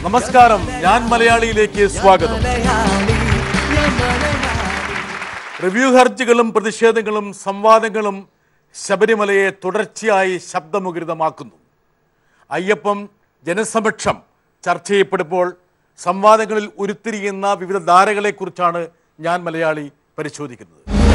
നമസ്കാരം ഞാൻ മലയാളിയിലേക്ക് സ്വാഗതം റിവ്യൂ ഹർജികളും പ്രതിഷേധങ്ങളും സംവാദങ്ങളും ശബരിമലയെ തുടർച്ചയായി ശബ്ദമുഖരിതമാക്കുന്നു അയ്യപ്പം ജനസമക്ഷം ചർച്ച ചെയ്യപ്പെടുമ്പോൾ സംവാദങ്ങളിൽ ഉരുത്തിരിയുന്ന വിവിധ ധാരകളെക്കുറിച്ചാണ് ഞാൻ മലയാളി പരിശോധിക്കുന്നത്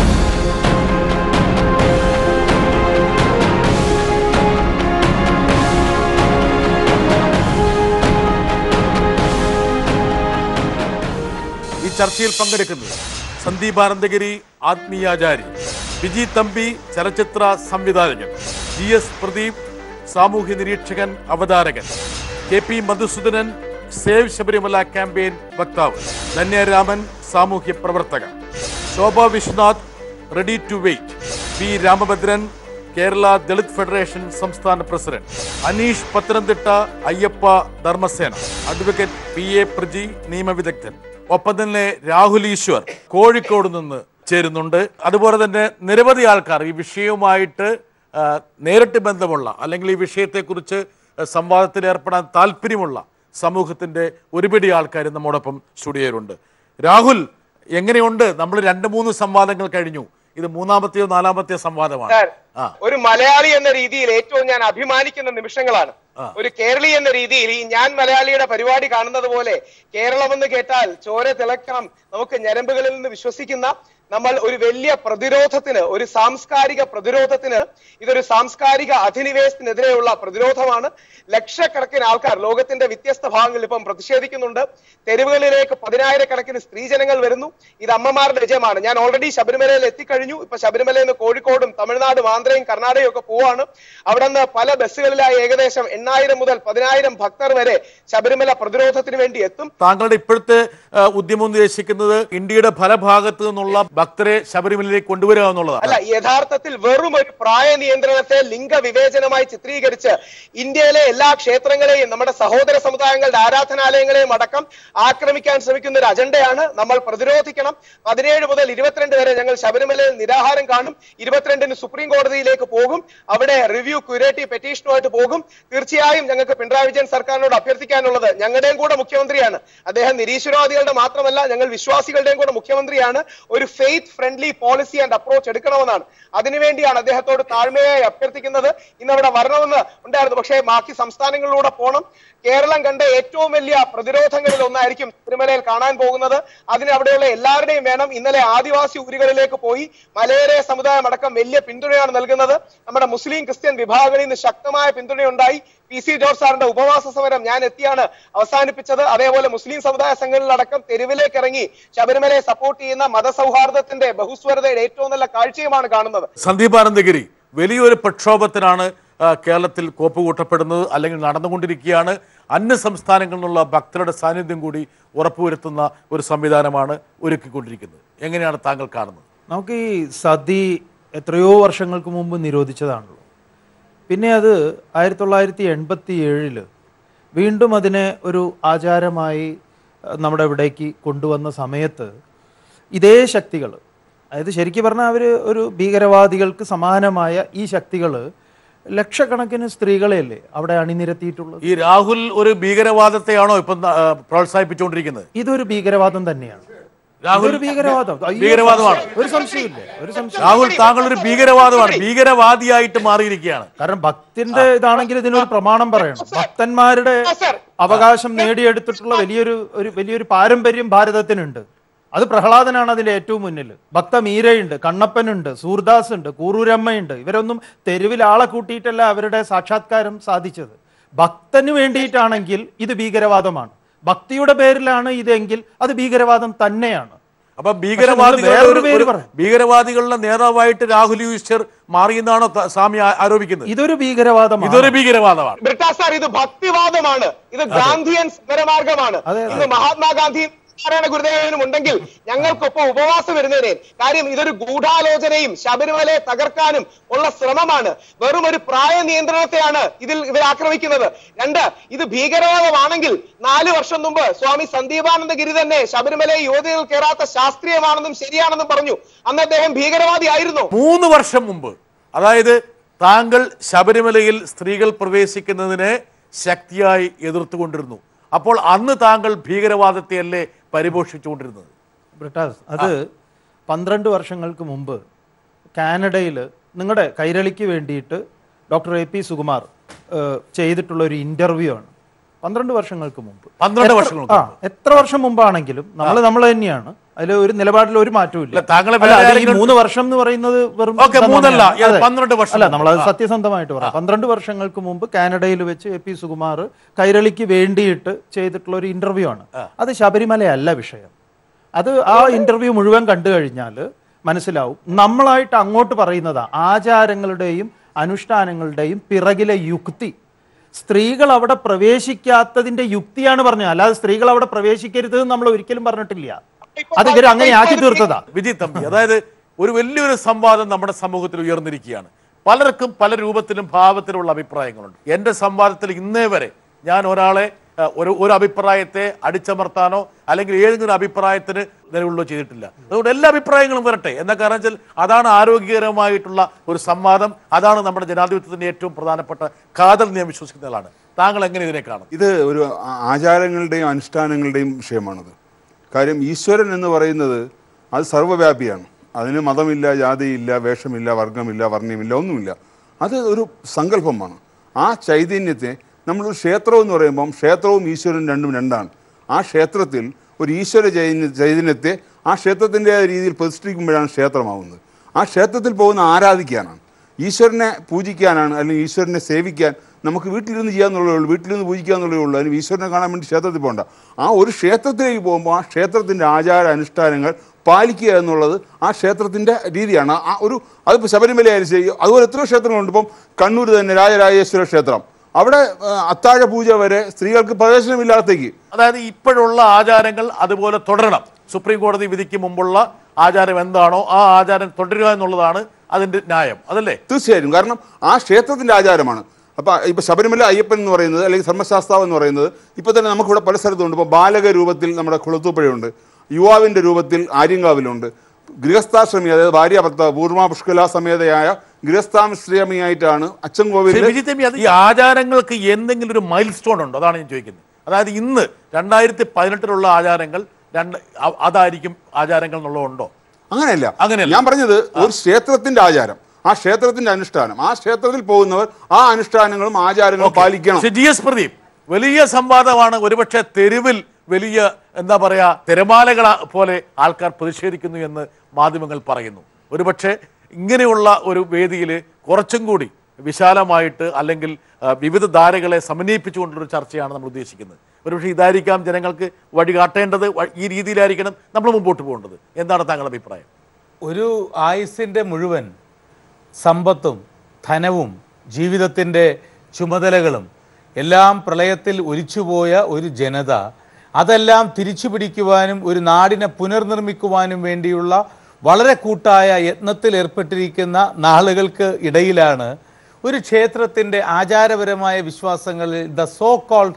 ഈ ചർച്ചയിൽ പങ്കെടുക്കുന്നത് സന്ദീപ് ആനന്ദഗിരി ആത്മീയാചാരി വിജി തമ്പി ചലച്ചിത്ര സംവിധായകൻ ജി എസ് പ്രദീപ് സാമൂഹ്യ നിരീക്ഷകൻ അവതാരകൻ K P Madhusoodanan save Sabarimala campaign വക്താവ് ധന്യരാമൻ സാമൂഹ്യ പ്രവർത്തക Shobha Viswanath ready to wait P Ramabhadran Kerala Dalit federation സംസ്ഥാന president Aneesh Pathanamthitta Ayyappa Dharmasena advocate P A Praji നിയമവിദഗ്ധൻ ഒപ്പം തന്നെ രാഹുൽ ഈശ്വർ കോഴിക്കോട് നിന്ന് ചേരുന്നുണ്ട് അതുപോലെ തന്നെ നിരവധി ആൾക്കാർ ഈ വിഷയവുമായിട്ട് ആ, നേരിട്ട് ബന്ധമുള്ള അല്ലെങ്കിൽ ഈ വിഷയത്തെക്കുറിച്ച് സംവാദത്തിൽ ഏർപ്പെടാൻ താല്പര്യമുള്ള സമൂഹത്തിന്റെ ഒരുപിടി ആൾക്കാർ നമ്മോടൊപ്പം സ്റ്റുഡിയോയിലുണ്ട് രാഹുൽ എങ്ങനെയുണ്ട് നമ്മൾ രണ്ട് മൂന്ന് സംവാദങ്ങൾ കഴിഞ്ഞു ഇത് മൂന്നാമത്തെയോ നാലാമത്തെയോ സംവാദമാണ് സാർ, ആ ഒരു മലയാളി എന്ന രീതിയിൽ ഏറ്റവും ഞാൻ അഭിമാനിക്കുന്ന നിമിഷങ്ങളാണ് ആ. ഒരു കേരളി എന്ന രീതിയിൽ ഈ ഞാൻ മലയാളിയുടെ പരിപാടി കാണുന്നത് പോലെ കേരളം എന്ന് കേട്ടാൽ ചോര തിളക്കണം നമുക്ക് ഞരമ്പുകളിൽ നിന്ന് വിശ്വസിക്കുന്ന നമ്മൾ ഒരു വലിയ പ്രതിരോധത്തിന് ഒരു സാംസ്കാരിക പ്രതിരോധത്തിന് ഇതൊരു സാംസ്കാരിക അധിനിവേശത്തിനെതിരെയുള്ള പ്രതിരോധമാണ് ലക്ഷക്കണക്കിന് ആൾക്കാർ ലോകത്തിന്റെ വ്യത്യസ്ത ഭാഗങ്ങളിൽ ഇപ്പം പ്രതിഷേധിക്കുന്നുണ്ട് തെരുവുകളിലേക്ക് പതിനായിരക്കണക്കിന് സ്ത്രീജനങ്ങൾ വരുന്നു ഇത് അമ്മമാരുടെ വിജയമാണ് ഞാൻ ഓൾറെഡി ശബരിമലയിൽ എത്തിക്കഴിഞ്ഞു ഇപ്പൊ ശബരിമലയിൽ നിന്ന് കോഴിക്കോടും തമിഴ്നാടും ആന്ധ്രയും കർണാടകയും ഒക്കെ പോവാണ് അവിടെ നിന്ന് പല ബസ്സുകളിലായി ഏകദേശം എണ്ണായിരം മുതൽ പതിനായിരം ഭക്തർ വരെ ശബരിമല പ്രതിരോധത്തിന് വേണ്ടി എത്തും താങ്കളുടെ ഇപ്പോഴത്തെ ആ, ഉദ്യമം ഉദ്ദേശിക്കുന്നത് ഇന്ത്യയുടെ പല ഭാഗത്തു നിന്നുള്ള ഭക്തരെ ശബരിമലയിലേക്ക് കൊണ്ടുവരിക എന്നുള്ളതാണ് അല്ല യഥാർത്ഥത്തിൽ വെറും ഒരു പ്രായ നിയന്ത്രണത്തെ ലിംഗവിവേചനമായി ചിത്രീകരിച്ച് ഇന്ത്യയിലെ എല്ലാ ക്ഷേത്രങ്ങളെയും നമ്മുടെ സഹോദര സമുദായങ്ങളുടെ ആരാധനാലയങ്ങളെയും അടക്കം ആക്രമിക്കാൻ ശ്രമിക്കുന്ന ഒരു അജണ്ടയാണ് നമ്മൾ പ്രതിരോധിക്കണം പതിനേഴ് മുതൽ ഇരുപത്തിരണ്ട് വരെ ഞങ്ങൾ ശബരിമലയിൽ നിരാഹാരം കാണും ഇരുപത്തിരണ്ടിന് സുപ്രീം കോടതിയിലേക്ക് പോകും അവിടെ റിവ്യൂ ക്യൂരേറ്റീവ് പെറ്റീഷനുമായിട്ട് പോകും തീർച്ചയായും ഞങ്ങൾക്ക് പിണറായി വിജയൻ സർക്കാരിനോട് അഭ്യർത്ഥിക്കാനുള്ളത് ഞങ്ങളുടെയും കൂടെ മുഖ്യമന്ത്രിയാണ് അദ്ദേഹം നിരീശ്വരവാദികളുടെ മാത്രമല്ല ഞങ്ങൾ വിശ്വാസികളുടെയും കൂടെ മുഖ്യമന്ത്രിയാണ് ഒരു faith friendly policy and approach എടുക്കണമെന്നാണ് അതിനുവേണ്ടിയാണ് അദ്ദേഹത്തോട് താഴ്മയായി അഭ്യർത്ഥിക്കുന്നത് ഇന്ന് അവിടെ വരണമെന്ന് ഉണ്ടായിരുന്നു പക്ഷേ ബാക്കി സംസ്ഥാനങ്ങളിലൂടെ പോകണം കേരളം കണ്ട ഏറ്റവും വലിയ പ്രതിരോധങ്ങളിൽ ഒന്നായിരിക്കും തിരുമലയിൽ കാണാൻ പോകുന്നത് അതിന് അവിടെയുള്ള എല്ലാവരുടെയും വേണം ഇന്നലെ ആദിവാസി ഊരുകളിലേക്ക് പോയി മലയരെ സമുദായം അടക്കം വലിയ പിന്തുണയാണ് നൽകുന്നത് നമ്മുടെ മുസ്ലിം ക്രിസ്ത്യൻ വിഭാഗങ്ങളിൽ നിന്ന് ശക്തമായ പിന്തുണയുണ്ടായി പി സി ജോർജ് സാറിന്റെ ഉപവാസ സമരം ഞാൻ എത്തിയാണ് അവസാനിപ്പിച്ചത് അതേപോലെ മുസ്ലിം സമുദായ സംഘടനകളടക്കം തെരുവിലേക്ക് ഇറങ്ങി ശബരിമലയെ സപ്പോർട്ട് ചെയ്യുന്ന മതസൗഹാർദ്ദത്തിന്റെ ബഹുസ്വരതയുടെ ഏറ്റവും നല്ല കാഴ്ചയുമാണ് കാണുന്നത് സന്ദീപ് ആനന്ദഗിരി വലിയൊരു പ്രക്ഷോഭത്തിനാണ് ആ, കേരളത്തിൽ കോപ്പ് കൂട്ടപ്പെടുന്നത് അല്ലെങ്കിൽ നടന്നുകൊണ്ടിരിക്കുകയാണ് അന്യ സംസ്ഥാനങ്ങളിൽ നിന്നുള്ള ഭക്തരുടെ സാന്നിധ്യം കൂടി ഉറപ്പുവരുത്തുന്ന ഒരു സംവിധാനമാണ് ഒരുക്കിക്കൊണ്ടിരിക്കുന്നത് എങ്ങനെയാണ് താങ്കൾ കാണുന്നത് നമുക്ക് ഈ സതി എത്രയോ വർഷങ്ങൾക്ക് മുമ്പ് നിരോധിച്ചതാണല്ലോ പിന്നെ അത് ആയിരത്തി തൊള്ളായിരത്തി എൺപത്തി ഏഴില് വീണ്ടും അതിനെ ഒരു ആചാരമായി അഹ്, നമ്മുടെ ഇവിടേക്ക് കൊണ്ടുവന്ന സമയത്ത് ഇതേ ശക്തികൾ അതായത് ശരിക്കും പറഞ്ഞാൽ അവർ ഒരു ഭീകരവാദികൾക്ക് സമാനമായ ഈ ശക്തികൾ ലക്ഷക്കണക്കിന് സ്ത്രീകളെയല്ലേ അവിടെ അണിനിരത്തിയിട്ടുള്ളത് ഈ രാഹുൽ ഒരു ഭീകരവാദത്തെയാണോ ഇപ്പം ആ, പ്രോത്സാഹിപ്പിച്ചുകൊണ്ടിരിക്കുന്നത് ഇതൊരു ഭീകരവാദം തന്നെയാണ് രാഹുൽ ഇതൊരു ഭീകരവാദം അയ്യോ, ഭീകരവാദമാണ്. ഒരു സംശയമില്ല ഒരു സംശയം രാഹുൽ താങ്കൾ ഒരു ഭീകരവാദമാണ് ഭീകരവാദിയായിട്ട് മാറിയിരിക്കുകയാണ് കാരണം ഭക്തിന്റെ ഇതാണെങ്കിൽ ഇതിനൊരു പ്രമാണം പറയണം ഭക്തന്മാരുടെ സർ. അവകാശം നേടിയെടുത്തിട്ടുള്ള വലിയൊരു ഒരു വലിയൊരു പാരമ്പര്യം ഭാരതത്തിനുണ്ട് അത് പ്രഹ്ലാദനാണ് അതിന്റെ ഏറ്റവും മുന്നിൽ ഭക്ത മീരയുണ്ട് കണ്ണപ്പനുണ്ട് സൂർദാസ് ഉണ്ട് കൂറൂരമ്മയുണ്ട് ഇവരൊന്നും തെരുവിൽ ആളെ കൂട്ടിയിട്ടല്ല അവരുടെ സാക്ഷാത്കാരം സാധിച്ചത് ഭക്തന് വേണ്ടിയിട്ടാണെങ്കിൽ ഇത് ഭീകരവാദമാണ് ഭക്തിയുടെ പേരിലാണ് ഇതെങ്കിൽ അത് ഭീകരവാദം തന്നെയാണ് അപ്പൊ ഭീകരവാദികളുടെ വേറൊരു ഒരു- പേര് ഒരു- പറയാം. ഭീകരവാദികളുടെ നേതാവായിട്ട് രാഹുൽ ഈശ്വർ മാറിയെന്നാണോ ത- സ്വാമി ആ- ആരോപിക്കുന്നത് ഇതൊരു ഭീകരവാദമാണ് ഇതൊരു ഭീകരവാദമാണ് ബ്രിട്ടാസ് സാർ ഇത് ഭക്തിവാദമാണ് ഇത് ഗാന്ധിയൻ സമരമാർഗമാണ് അതെ, അതെ. ഇന്ന് മഹാത്മാഗാന്ധി നാരായണ ഗുരുദേവനും ഉണ്ടെങ്കിൽ ഞങ്ങൾക്കൊപ്പം ഉപവാസം വരുന്നതിനെ കാര്യം ഇതൊരു ഗൂഢാലോചനയും ശബരിമലയെ തകർക്കാനും ഉള്ള ശ്രമമാണ് വെറും ഒരു പ്രായ നിയന്ത്രണത്തെയാണ് ഇതിൽ ഇവർ ആക്രമിക്കുന്നത് രണ്ട് ഇത് ഭീകരവാദമാണെങ്കിൽ നാല് വർഷം മുമ്പ് സ്വാമി സന്ദീപാനന്ദ ഗിരി തന്നെ ശബരിമലയെ യുവതികൾ കയറാത്ത ശാസ്ത്രീയമാണെന്നും ശരിയാണെന്നും പറഞ്ഞു അന്ന് അദ്ദേഹം ഭീകരവാദി ആയിരുന്നു മൂന്ന് വർഷം മുമ്പ് അതായത് താങ്കൾ ശബരിമലയിൽ സ്ത്രീകൾ പ്രവേശിക്കുന്നതിനെ ശക്തിയായി എതിർത്തുകൊണ്ടിരുന്നു അപ്പോൾ അന്ന് താങ്കൾ ഭീകരവാദത്തെയല്ലേ പരിപോഷിച്ചുകൊണ്ടിരുന്നത് ബ്രിട്ടാസ് അത് പന്ത്രണ്ട് വർഷങ്ങൾക്ക് മുമ്പ് കാനഡയിൽ നിങ്ങളുടെ കൈരളിക്ക് വേണ്ടിയിട്ട് ഡോക്ടർ എ പി സുകുമാർ ഏഹ്, ചെയ്തിട്ടുള്ള ഒരു ഇന്റർവ്യൂ ആണ് പന്ത്രണ്ട് വർഷങ്ങൾക്ക് മുമ്പ് പന്ത്രണ്ട് എത്ര- വർഷങ്ങൾക്ക് ആ എത്ര വർഷം മുമ്പാണെങ്കിലും നമ്മൾ നമ്മൾ തന്നെയാണ് അതിൽ ഒരു നിലപാടിൽ ഒരു മാറ്റവും ഇല്ല അല്ല, താങ്കളെ അല്ല, വേറെ അത് ഈ ആരെങ്കിലും- മൂന്ന് വർഷം എന്ന് പറയുന്നത് വെറും ഓക്കേ, ഇതാണ് മൂന്നല്ല, പറഞ്ഞത്. ഇത് അതെ. പന്ത്രണ്ട് വർഷം അല്ല മുമ്പ്. നമ്മളത് ആ. സത്യസന്ധമായിട്ട് പറയാം പന്ത്രണ്ട് വർഷങ്ങൾക്ക് മുമ്പ് കാനഡയിൽ വെച്ച് എ പി സുകുമാർ കൈരളിക്ക് വേണ്ടിയിട്ട് ചെയ്തിട്ടുള്ള ഒരു ഇന്റർവ്യൂ ആണ് അത് ശബരിമലയല്ല വിഷയം അത് ആ ഇന്റർവ്യൂ മുഴുവൻ കണ്ടു കഴിഞ്ഞാൽ മനസ്സിലാവും നമ്മളായിട്ട് അങ്ങോട്ട് പറയുന്നതാ ആചാരങ്ങളുടെയും അനുഷ്ഠാനങ്ങളുടെയും പിറകിലെ യുക്തി സ്ത്രീകൾ അവിടെ പ്രവേശിക്കാത്തതിന്റെ യുക്തിയാണ് പറഞ്ഞത് അല്ലാതെ സ്ത്രീകൾ അവിടെ പ്രവേശിക്കരുത് എന്ന് നമ്മൾ ഒരിക്കലും പറഞ്ഞിട്ടില്ല അത് ഇവർ അങ്ങനെ ആക്കി തീർത്തതാ വിജയ് തമ്പി അതായത് ഒരു വലിയൊരു സംവാദം നമ്മുടെ സമൂഹത്തിൽ ഉയർന്നിരിക്കുകയാണ് പലർക്കും പല രൂപത്തിലും ഭാവത്തിലുള്ള അഭിപ്രായങ്ങളുണ്ട് എൻ്റെ സംവാദത്തിൽ ഇന്നേ വരെ ഞാൻ ഒരാളെ അഹ്, ഒരു ഒരു അഭിപ്രായത്തെ അടിച്ചമർത്താനോ അല്ലെങ്കിൽ ഏതെങ്കിലും അഭിപ്രായത്തിന് നിലവിലോ ചെയ്തിട്ടില്ല അതുകൊണ്ട് എല്ലാ അഭിപ്രായങ്ങളും വരട്ടെ എന്ന കാരണം വെച്ചാൽ അതാണ് ആരോഗ്യകരമായിട്ടുള്ള ഒരു സംവാദം അതാണ് നമ്മുടെ ജനാധിപത്യത്തിന്റെ ഏറ്റവും പ്രധാനപ്പെട്ട കാതൽ ഞാൻ വിശ്വസിക്കുന്ന ആളാണ് താങ്കൾ എങ്ങനെ ഇതിനെ കാണും ഇത് ഒരു ആ- ആചാരങ്ങളുടെയും അനുഷ്ഠാനങ്ങളുടെയും വിഷയമാണത് കാര്യം ഈശ്വരൻ എന്ന് പറയുന്നത് അത് സർവ്വവ്യാപിയാണ് അതിന് മതമില്ല ജാതിയില്ല വേഷമില്ല വർഗമില്ല വർണ്ണയമില്ല ഒന്നുമില്ല അത് ഒരു സങ്കല്പമാണ് ആ ചൈതന്യത്തെ നമ്മളൊരു ക്ഷേത്രം എന്ന് പറയുമ്പം ക്ഷേത്രവും ഈശ്വരനും രണ്ടും രണ്ടാണ് ആ ക്ഷേത്രത്തിൽ ഒരു ഈശ്വര ചൈതന്യ ചൈതന്യത്തെ ആ ക്ഷേത്രത്തിൻ്റെ രീതിയിൽ പ്രതിഷ്ഠിക്കുമ്പോഴാണ് ക്ഷേത്രമാവുന്നത് ആ ക്ഷേത്രത്തിൽ പോകുന്ന ആരാധിക്കാനാണ് ഈശ്വരനെ പൂജിക്കാനാണ് അല്ലെങ്കിൽ ഈശ്വരനെ സേവിക്കാൻ നമുക്ക് വീട്ടിലിരുന്ന് ചെയ്യാന്നുള്ളതേ ഉള്ളൂ വീട്ടിലിരുന്ന് പൂജിക്കുക എന്നുള്ളതേ ഉള്ളൂ അതിന് ഈശ്വരനെ കാണാൻ വേണ്ടി ക്ഷേത്രത്തിൽ പോകണ്ട ആ ഒരു ക്ഷേത്രത്തിലേക്ക് പോകുമ്പോൾ ആ ക്ഷേത്രത്തിൻ്റെ ആചാര അനുഷ്ഠാനങ്ങൾ പാലിക്കുക എന്നുള്ളത് ആ ക്ഷേത്രത്തിൻ്റെ രീതിയാണ് ആ ഒരു അതിപ്പോൾ ശബരിമല ആയാലും ശരി അതുപോലെ എത്രയോ ക്ഷേത്രങ്ങളുണ്ട് ഇപ്പം കണ്ണൂർ തന്നെ രാജരാജേശ്വര ക്ഷേത്രം അവിടെ ആ, അത്താഴ പൂജ വരെ സ്ത്രീകൾക്ക് പ്രവേശനമില്ലാത്തേക്ക് അതായത് ഇപ്പോഴുള്ള ആചാരങ്ങൾ അതുപോലെ തുടരണം സുപ്രീം കോടതി വിധിക്ക് മുമ്പുള്ള ആചാരം എന്താണോ ആ ആചാരം തുടരുക എന്നുള്ളതാണ് അതിന്റെ ന്യായം അതല്ലേ തീർച്ചയായും കാരണം ആ ക്ഷേത്രത്തിന്റെ ആചാരമാണ് അപ്പൊ ഇപ്പൊ ശബരിമല അയ്യപ്പൻ എന്ന് പറയുന്നത് അല്ലെങ്കിൽ ധർമ്മശാസ്താവ് എന്ന് പറയുന്നത് ഇപ്പൊ തന്നെ നമുക്കിവിടെ പല സ്ഥലത്തുണ്ട് ഇപ്പൊ ബാലക രൂപത്തിൽ നമ്മുടെ കുളത്തൂപ്പുഴയുണ്ട് യുവാവിന്റെ രൂപത്തിൽ ആര്യങ്കാവിലുണ്ട് ഗൃഹസ്ഥാശ്രമി അതായത് ഭാര്യ ഭർത്താവ് പൂർവ്വ പുഷ്കല സമേതയായ ഗൃഹസ്ഥാശ്രമിയായിട്ടാണ് അച്ഛൻ പക്ഷേ കോവിലിൽ വിജയ് തമ്പി അത് ഈ ആചാരങ്ങൾക്ക് എന്തെങ്കിലും ഒരു മൈൽ സ്റ്റോൺ ഉണ്ടോ അതാണ് ഞാൻ ചോദിക്കുന്നത് അതായത് ഇന്ന് രണ്ടായിരത്തി പതിനെട്ടിലുള്ള ആചാരങ്ങൾ രണ്ട് അ- അതായിരിക്കും ആചാരങ്ങൾ എന്നുള്ളതുണ്ടോ അങ്ങനെയല്ല അങ്ങനെയല്ല. ഞാൻ പറഞ്ഞത് ഒരു ക്ഷേത്രത്തിന്റെ ആചാരം ആ ക്ഷേത്രത്തിന്റെ അനുഷ്ഠാനം ആ ക്ഷേത്രത്തിൽ പോകുന്നവർ ആ അനുഷ്ഠാനങ്ങളും ആചാരങ്ങളും പാലിക്കണം പക്ഷേ ജി എസ് പ്രദീപ് വലിയ സംവാദമാണ് ഒരുപക്ഷെ തെരുവിൽ വലിയ എന്താ പറയാ തിരമാലകൾ പോലെ ആൾക്കാർ പ്രതിഷേധിക്കുന്നു എന്ന് മാധ്യമങ്ങൾ പറയുന്നു ഒരുപക്ഷെ ഇങ്ങനെയുള്ള ഒരു വേദിയിൽ കുറച്ചും കൂടി വിശാലമായിട്ട് അല്ലെങ്കിൽ ആ, വിവിധ ധാരകളെ സമന്വയിപ്പിച്ചുകൊണ്ടൊരു ചർച്ചയാണ് നമ്മൾ ഉദ്ദേശിക്കുന്നത് ഒരുപക്ഷെ ഇതായിരിക്കാം ജനങ്ങൾക്ക് വഴി കാട്ടേണ്ടത് വ- ഈ രീതിയിലായിരിക്കണം നമ്മൾ മുമ്പോട്ട് പോകേണ്ടത് എന്താണ് താങ്കളുടെ അഭിപ്രായം ഒരു ആയുസിൻ്റെ മുഴുവൻ സമ്പത്തും ധനവും ജീവിതത്തിൻ്റെ ചുമതലകളും എല്ലാം പ്രളയത്തിൽ ഒലിച്ചുപോയ ഒരു ജനത അതെല്ലാം തിരിച്ചു പിടിക്കുവാനും ഒരു നാടിനെ പുനർനിർമ്മിക്കുവാനും വേണ്ടിയുള്ള വളരെ കൂട്ടായ യത്നത്തിൽ ഏർപ്പെട്ടിരിക്കുന്ന നാളുകൾക്ക് ഇടയിലാണ് ഒരു ക്ഷേത്രത്തിൻ്റെ ആചാരപരമായ വിശ്വാസങ്ങളിൽ ദ സോ കോൾഡ്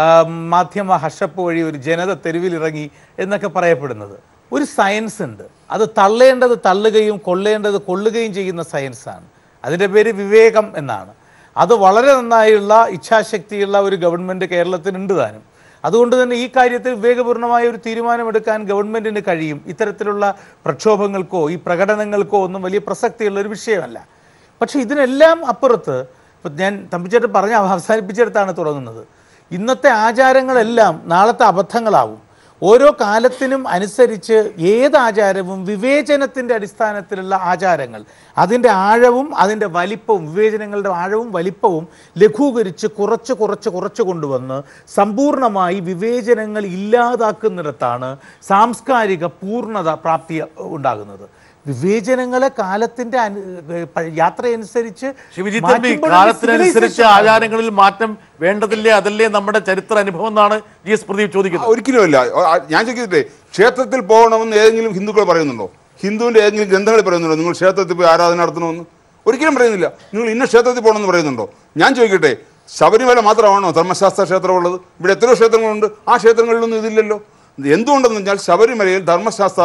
മാധ്യമ ഹഷപ്പ് വഴി ഒരു ജനത തെരുവിലിറങ്ങി എന്നൊക്കെ പറയപ്പെടുന്നത് ഒരു സയൻസ് ഉണ്ട് അത് തള്ളേണ്ടത് തള്ളുകയും കൊള്ളേണ്ടത് കൊള്ളുകയും ചെയ്യുന്ന സയൻസാണ് അതിൻ്റെ പേര് വിവേകം എന്നാണ് അത് വളരെ നന്നായുള്ള ഇച്ഛാശക്തിയുള്ള ഒരു ഗവൺമെൻറ് കേരളത്തിനുണ്ട് താനും അതുകൊണ്ട് തന്നെ ഈ കാര്യത്തിൽ വിവേകപൂർണമായ ഒരു തീരുമാനമെടുക്കാൻ ഗവൺമെന്റിന് കഴിയും ഇത്തരത്തിലുള്ള പ്രക്ഷോഭങ്ങൾക്കോ ഈ പ്രകടനങ്ങൾക്കോ ഒന്നും വലിയ പ്രസക്തിയുള്ള ഒരു വിഷയമല്ല പക്ഷെ ഇതിനെല്ലാം അപ്പുറത്ത് ഇപ്പം ഞാൻ തമ്പിച്ചേട്ടൻ പറഞ്ഞ് അവസാനിപ്പിച്ചെടുത്താണ് തുടങ്ങുന്നത് ഇന്നത്തെ ആചാരങ്ങളെല്ലാം നാളത്തെ അബദ്ധങ്ങളാവും ഓരോ കാലത്തിനും അനുസരിച്ച് ഏത് ആചാരവും വിവേചനത്തിൻ്റെ അടിസ്ഥാനത്തിലുള്ള ആചാരങ്ങൾ അതിൻ്റെ ആഴവും അതിൻ്റെ വലിപ്പവും വിവേചനങ്ങളുടെ ആഴവും വലിപ്പവും ലഘൂകരിച്ച് കുറച്ച് കുറച്ച് കുറച്ച് കൊണ്ടുവന്ന് സമ്പൂർണ്ണമായി വിവേചനങ്ങൾ ഇല്ലാതാക്കുന്നിടത്താണ് സാംസ്കാരിക പൂർണ്ണത പ്രാപ്തി ഉണ്ടാകുന്നത് വിവേചനങ്ങളെ കാലത്തിന്റെ അനു- ഏഹ് പ- യാത്രയനുസരിച്ച് ശിവജി തമ്പി മാറ്റുമ്പോഴാണ് കാലത്തിനനുസരിച്ച് civilization ആചാരങ്ങളിൽ മാറ്റം വേണ്ടതില്ലേ അതല്ലേ നമ്മുടെ ചരിത്ര അനുഭവം എന്നാണ് ജി എസ് പ്രദീപ് ചോദിക്കുന്നത് ഒരിക്കലുമല്ല ആ, ഞാൻ ചോദിക്കട്ടെ ക്ഷേത്രത്തിൽ പോകണമെന്ന് ഏതെങ്കിലും ഹിന്ദുക്കൾ പറയുന്നുണ്ടോ ഹിന്ദുവിന്റെ ഏതെങ്കിലും ഗ്രന്ഥങ്ങളിൽ പറയുന്നുണ്ടോ നിങ്ങൾ ക്ഷേത്രത്തിൽ പോയി ആരാധന നടത്തണമെന്ന് ഒരിക്കലും പറയുന്നില്ല നിങ്ങൾ ഇന്ന ക്ഷേത്രത്തിൽ പോകണമെന്ന് പറയുന്നുണ്ടോ ഞാൻ ചോദിക്കട്ടെ ശബരിമല മാത്രമാണോ ധർമ്മശാസ്ത്ര ക്ഷേത്രമുള്ളത് ഇവിടെ എത്രയോ ക്ഷേത്രങ്ങളുണ്ട് ആ ക്ഷേത്രങ്ങളിലൊന്നും ഇതില്ലല്ലോ എന്തുകൊണ്ടെന്ന് വെച്ചാൽ ശബരിമലയിൽ ധർമ്മശാസ്താവിനെ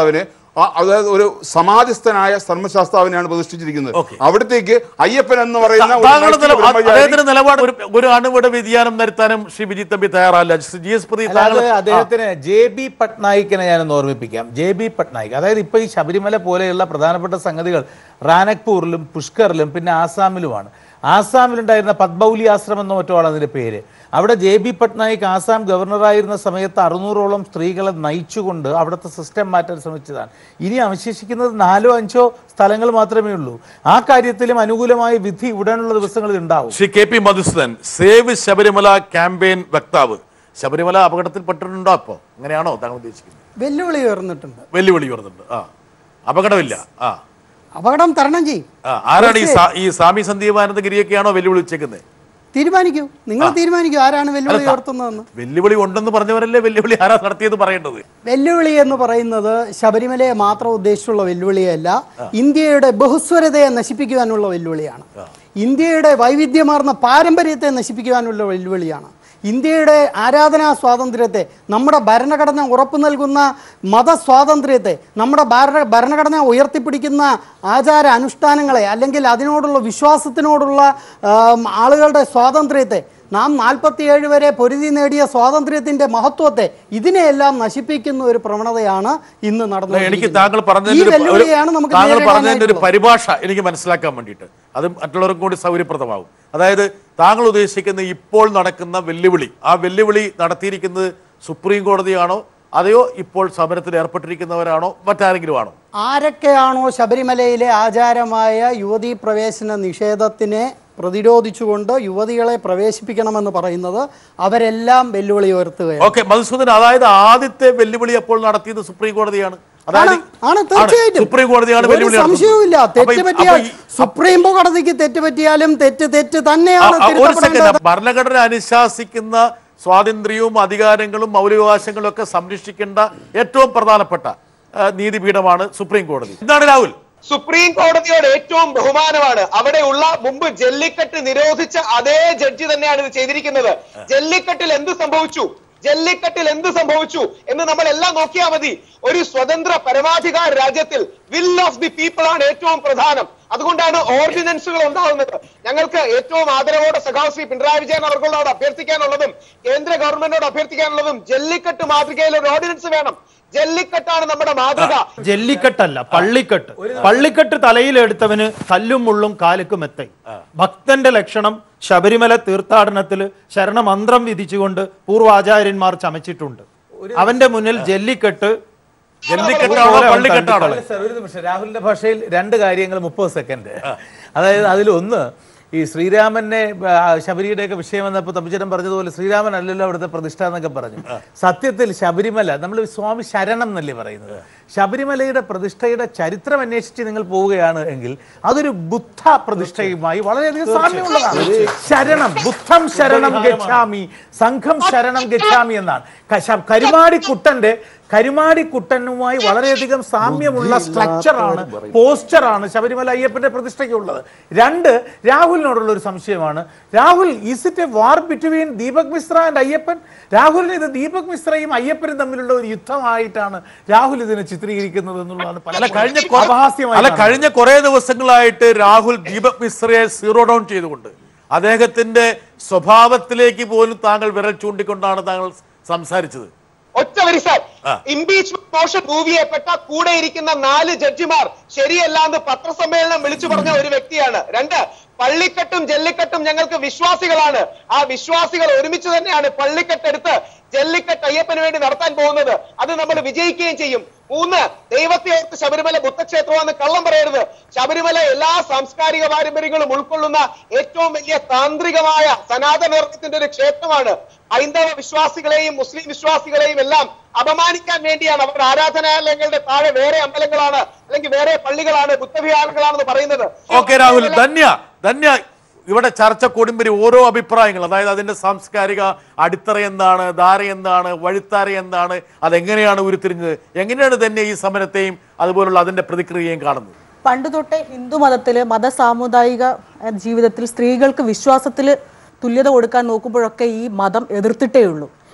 ആ- അതായത് ഒരു സമാധിസ്ഥനായ ധർമ്മശാസ്താവിനെയാണ് പ്രതിഷ്ഠിച്ചിരിക്കുന്നത് Okay. അവിടത്തേക്ക് അയ്യപ്പൻ എന്ന് പറയുന്ന ഒരു താങ്കളുടെ നൈതിക നില- ബ്രഹ്മചാരി- അദ്ദേഹത്തിന്റെ നിലപാട് ഒരു ഒരു അണുവിടെ വ്യതിയാനം വരുത്താനും ശ്രീ വിജി തമ്പി തയ്യാറല്ല ജി എസ് പ്രതി അല്ലാതെ താങ്കൾ അദ്ദേഹത്തിന് ജെ ബി പട്നായിക്കിനെ ഞാനൊന്ന് ഓർമ്മിപ്പിക്കാം ജെ ബി പട്നായിക് അതായത് ഇപ്പൊ ഈ ശബരിമല പോലെയുള്ള പ്രധാനപ്പെട്ട സംഗതികൾ റാനക്പൂരിലും പുഷ്കറിലും പിന്നെ ആസാമിലുമാണ് ആസാമിലുണ്ടായിരുന്ന പദ്മൗലി ആശ്രമം എന്ന മറ്റോ ആണ് അതിന്റെ പേര് അവിടെ ജെ ബി പട്നായിക് ആസാം ഗവർണറായിരുന്ന സമയത്ത് അറുന്നൂറോളം സ്ത്രീകളെ നയിച്ചുകൊണ്ട് അവിടുത്തെ സിസ്റ്റം മാറ്റാൻ ശ്രമിച്ചതാണ് ഇനി അവശേഷിക്കുന്നത് നാലോ അഞ്ചോ സ്ഥലങ്ങൾ മാത്രമേ ഉള്ളൂ ആ കാര്യത്തിലും അനുകൂലമായ വിധി ഉടനുള്ള ദിവസങ്ങളിൽ ഉണ്ടാവും Shri K P Madhusudan save Sabarimala campaign വക്താവ് ശബരിമല അപകടത്തിൽപ്പെട്ടിട്ടുണ്ടോ അപ്പോ അങ്ങനെയാണോ താങ്കൾ ഉദ്ദേശിക്കുന്നത് വെല്ലുവിളി ഉയർന്നിട്ടുണ്ട് വെല്ലുവിളി വരുന്നുണ്ട് ആ അപകടമില്ല ആ അപകടം തരണം ചെയ്യും ആ, ആരാണ് ഈ സാ- ഈ സ്വാമി സന്ദീപാനന്ദഗിരിയൊക്കെയാണോ വെല്ലുവിളി വെച്ചേക്കുന്നത് തീരുമാനിക്കൂ നിങ്ങൾ തീരുമാനിക്കൂ ആരാണ് വെല്ലുവിളി ഉയർത്തുന്നതെന്ന് വെല്ലുവിളി ഉണ്ടെന്ന് പറഞ്ഞവരല്ലേ വെല്ലുവിളി ആരാ നടത്തിയത് പറയേണ്ടത് വെല്ലുവിളി എന്ന് പറയുന്നത് ശബരിമലയെ മാത്രം ഉദ്ദേശിച്ചുള്ള വെല്ലുവിളിയല്ല ഇന്ത്യയുടെ ബഹുസ്വരതയെ നശിപ്പിക്കുവാനുള്ള വെല്ലുവിളിയാണ് ഇന്ത്യയുടെ വൈവിധ്യമാർന്ന പാരമ്പര്യത്തെ നശിപ്പിക്കുവാനുള്ള വെല്ലുവിളിയാണ് ഇന്ത്യയുടെ ആരാധനാ സ്വാതന്ത്ര്യത്തെ നമ്മുടെ ഭരണഘടന ഉറപ്പു നൽകുന്ന മതസ്വാതന്ത്ര്യത്തെ നമ്മുടെ ഭരണ ഭരണഘടന ഉയർത്തിപ്പിടിക്കുന്ന ആചാര അനുഷ്ഠാനങ്ങളെ അല്ലെങ്കിൽ അതിനോടുള്ള വിശ്വാസത്തിനോടുള്ള ആം, ആളുകളുടെ സ്വാതന്ത്ര്യത്തെ നാം നാൽപ്പത്തിയേഴ് വരെ പൊരുതി നേടിയ സ്വാതന്ത്ര്യത്തിന്റെ മഹത്വത്തെ ഇതിനെയെല്ലാം നശിപ്പിക്കുന്ന ഒരു പ്രവണതയാണ് ഇന്ന് അല്ല, നടന്നത് എനിക്ക് താങ്കൾ ഈ പറഞ്ഞതിന്റെ ഒരു- ഒരു- വെല്ലുവിളിയാണ് നമുക്ക് താങ്കൾ പറഞ്ഞതിന്റെ ഒരു നേരിടാനായിട്ടുള്ളത്. പരിഭാഷ എനിക്ക് മനസ്സിലാക്കാൻ വേണ്ടിയിട്ട് അത് മറ്റുള്ളവർക്കും കൂടി സൗകര്യപ്രദമാവും അതായത് താങ്കൾ ഉദ്ദേശിക്കുന്ന ഇപ്പോൾ നടക്കുന്ന വെല്ലുവിളി ആ വെല്ലുവിളി നടത്തിയിരിക്കുന്നത് സുപ്രീം കോടതിയാണോ അതെയോ ഇപ്പോൾ സമരത്തിൽ ഏർപ്പെട്ടിരിക്കുന്നവരാണോ മറ്റാരെങ്കിലും ആണോ ആരൊക്കെയാണോ ശബരിമലയിലെ ആചാരമായ യുവതീ പ്രവേശന നിഷേധത്തിനെ പ്രതിരോധിച്ചുകൊണ്ട് യുവതികളെ പ്രവേശിപ്പിക്കണമെന്ന് പറയുന്നത് അവരെല്ലാം വെല്ലുവിളി ഉയർത്തുകയാണ് ഓക്കെ മധുസൂദൻ അതായത് ആദ്യത്തെ വെല്ലുവിളി അപ്പോൾ നടത്തിയത് സുപ്രീം കോടതിയാണ് ആണ്, ആണ് തീർച്ചയായിട്ടും സുപ്രീം കോടതിയാണ് ഒരു വെല്ലുവിളി നടത്തുന്നത്. സംശയവുമില്ല അപ്പൊ തെറ്റ് ഈ- പറ്റിയാൽ അപ്പൊ ഈ- സുപ്രീം കോടതിക്ക് തെറ്റ് പറ്റിയാലും തെറ്റ് തെറ്റ് ആ, തന്നെയാണ് ആ, ഒരു തിരുത്തപ്പെടേണ്ടത്. സെക്കൻഡ് ഭരണഘടന അനുശാസിക്കുന്ന സ്വാതന്ത്ര്യവും അധികാരങ്ങളും മൗലികാവകാശങ്ങളും ഒക്കെ സംരക്ഷിക്കേണ്ട ഏറ്റവും പ്രധാനപ്പെട്ട ആ, നീതിപീഠമാണ് സുപ്രീം കോടതി എന്താണ് രാഹുൽ സുപ്രീം കോടതിയോട് ഏറ്റവും ബഹുമാനമാണ് അവിടെയുള്ള മുമ്പ് ജല്ലിക്കെട്ട് നിരോധിച്ച അതേ ജഡ്ജി തന്നെയാണ് ഇത് ചെയ്തിരിക്കുന്നത് ജല്ലിക്കെട്ടിൽ എന്ത് സംഭവിച്ചു ജല്ലിക്കെട്ടിൽ എന്ത് സംഭവിച്ചു എന്ന് നമ്മൾ എല്ലാം നോക്കിയാൽ മതി ഒരു സ്വതന്ത്ര പരമാധികാര രാജ്യത്തിൽ വിൽ ഓഫ് ദി പീപ്പിൾ ആണ് ഏറ്റവും പ്രധാനം അതുകൊണ്ടാണ് ഓർഡിനൻസുകൾ ഉണ്ടാവുന്നത് ഞങ്ങൾക്ക് ഏറ്റവും ആദരവോടെ സഖാവ് ശ്രീ പിണറായി വിജയൻ അവർകളോട് അഭ്യർത്ഥിക്കാനുള്ളതും കേന്ദ്ര ഗവൺമെന്റിനോട് അഭ്യർത്ഥിക്കാനുള്ളതും ജല്ലിക്കെട്ട് മാതൃകയിൽ ഒരു ഓർഡിനൻസ് വേണം ജല്ലിക്കെട്ടാണ് നമ്മുടെ മാതൃക ജല്ലിക്കെട്ടല്ല പള്ളിക്കെട്ട് പള്ളിക്കെട്ട് തലയിലെടുത്തവന് കല്ലും മുള്ളും കാലുക്കും എത്തൈ ഭക്തന്റെ ലക്ഷണം ശബരിമല തീർത്ഥാടനത്തിൽ ശരണമന്ത്രം വിധിച്ചുകൊണ്ട് പൂർവാചാര്യന്മാർ ചമച്ചിട്ടുണ്ട് അവന്റെ മുന്നിൽ ജല്ലിക്കെട്ട് ജല്ലിക്കെട്ടാണോ പള്ളിക്കെട്ടാണോ അല്ല സർ ഒരു നിമിഷം രാഹുലിന്റെ ഭാഷയിൽ രണ്ട് കാര്യങ്ങൾ മുപ്പത് സെക്കൻഡ് അതായത് അതിലൊന്ന് ഈ ശ്രീരാമനെ ആ, ശബരിയുടെയൊക്കെ വിഷയം വന്നപ്പോൾ തമ്പിച്ചേട്ടൻ പറഞ്ഞതുപോലെ ശ്രീരാമൻ അല്ലല്ലോ അവിടുത്തെ പ്രതിഷ്ഠ എന്നൊക്കെ പറഞ്ഞു സത്യത്തിൽ ശബരിമല നമ്മൾ സ്വാമി ശരണം എന്നല്ലേ പറയുന്നത് ശബരിമലയുടെ പ്രതിഷ്ഠയുടെ ചരിത്രം അന്വേഷിച്ച് നിങ്ങൾ പോവുകയാണ് എങ്കിൽ അതൊരു ബുദ്ധ പ്രതിഷ്ഠയുമായി വളരെയധികം സാമ്യമുള്ളതാണ് ശരണം ബുദ്ധം ശരണം ഗച്ഛാമി സംഘം ശരണം ഗച്ഛാമി എന്നാണ് ക- ശ- കരുമാടിക്കുട്ടന്റെ കരുമാടിക്കുട്ടനുമായി വളരെയധികം സാമ്യമുള്ള സ്ട്രക്ചറാണ് പോസ്റ്ററാണ് ശബരിമല അയ്യപ്പന്റെ പ്രതിഷ്ഠയ്ക്കുള്ളത് രണ്ട് രാഹുലിനോടുള്ള ഒരു സംശയമാണ് Rahul is it a war between Deepak Mishra and Ayyappan രാഹുലിന് ഇത് ദീപക് മിശ്രയും അയ്യപ്പനും തമ്മിലുള്ള ഒരു യുദ്ധമായിട്ടാണ് രാഹുൽ ഇതിനെ ചിത്രീകരിക്കുന്നത് എന്നുള്ളതാണ് പല അല്ല കഴിഞ്ഞ കൊ- അപഹാസ്യമായി അല്ല കാണുന്നത്. കഴിഞ്ഞ കുറെ ദിവസങ്ങളായിട്ട് രാഹുൽ ദീപക് മിശ്രയെ സീറോ ഡൗൺ ചെയ്തുകൊണ്ട് അദ്ദേഹത്തിന്റെ സ്വഭാവത്തിലേക്ക് പോലും താങ്കൾ വിരൽ ചൂണ്ടിക്കൊണ്ടാണ് താങ്കൾ സംസാരിച്ചത് ഒറ്റ വരി സാർ ആ. ഇംപീച്ച്മെന്റ് മോഷൻ മൂവ് ചെയ്യപ്പെട്ട കൂടെ ഇരിക്കുന്ന നാല് ജഡ്ജിമാർ ശരിയല്ല എന്ന് പത്രസമ്മേളനം വിളിച്ചു പറഞ്ഞ ഒരു വ്യക്തിയാണ് രണ്ട് പള്ളിക്കെട്ടും ജല്ലിക്കെട്ടും ഞങ്ങൾക്ക് വിശ്വാസികളാണ് ആ വിശ്വാസികൾ ഒരുമിച്ച് തന്നെയാണ് പള്ളിക്കെട്ടെടുത്ത് ജല്ലിക്കെട്ട് അയ്യപ്പന് വേണ്ടി നടത്താൻ പോകുന്നത് അത് നമ്മൾ വിജയിക്കുകയും ചെയ്യും മൂന്ന് ദൈവത്തെ ഓർത്ത് ശബരിമല ബുദ്ധക്ഷേത്രമാണെന്ന് കള്ളം പറയരുത് ശബരിമല എല്ലാ സാംസ്കാരിക പാരമ്പര്യങ്ങളും ഉൾക്കൊള്ളുന്ന ഏറ്റവും വലിയ താന്ത്രികമായ സനാതന ധർമ്മത്തിന്റെ ഒരു ക്ഷേത്രമാണ് ഹൈന്ദവ വിശ്വാസികളെയും മുസ്ലിം വിശ്വാസികളെയും എല്ലാം അപമാനിക്കാൻ വേണ്ടിയാണ് അവർ ആരാധനാലയങ്ങളുടെ താഴെ വേറെ അമ്പലങ്ങളാണ് അല്ലെങ്കിൽ വേറെ പള്ളികളാണ് ബുദ്ധവിഹാരങ്ങളാണെന്ന് പറയുന്നത് ഓക്കെ രാഹുൽ ധന്യ ധന്യ ഇവിടെ ചർച്ച കൂടുമ്പരി ഓരോ അഭിപ്രായങ്ങൾ അതായത് അതിന്റെ സാംസ്കാരിക അടിത്തറ എന്താണ് ധാര എന്താണ് വഴിത്താര എന്താണ് അതെങ്ങനെയാണ് ഉരുത്തിരിഞ്ഞത് എങ്ങനെയാണ് തന്നെ ഈ സമരത്തെയും അതുപോലുള്ള അതിന്റെ പ്രതിക്രിയയും കാണുന്നത് പണ്ട് തൊട്ടേ ഹിന്ദു മതത്തിൽ മത സാമുദായിക അഹ് ജീവിതത്തിൽ സ്ത്രീകൾക്ക് വിശ്വാസത്തിൽ തുല്യത കൊടുക്കാൻ നോക്കുമ്പോഴൊക്കെ ഈ മതം എതിർത്തിട്ടേ ഉള്ളൂ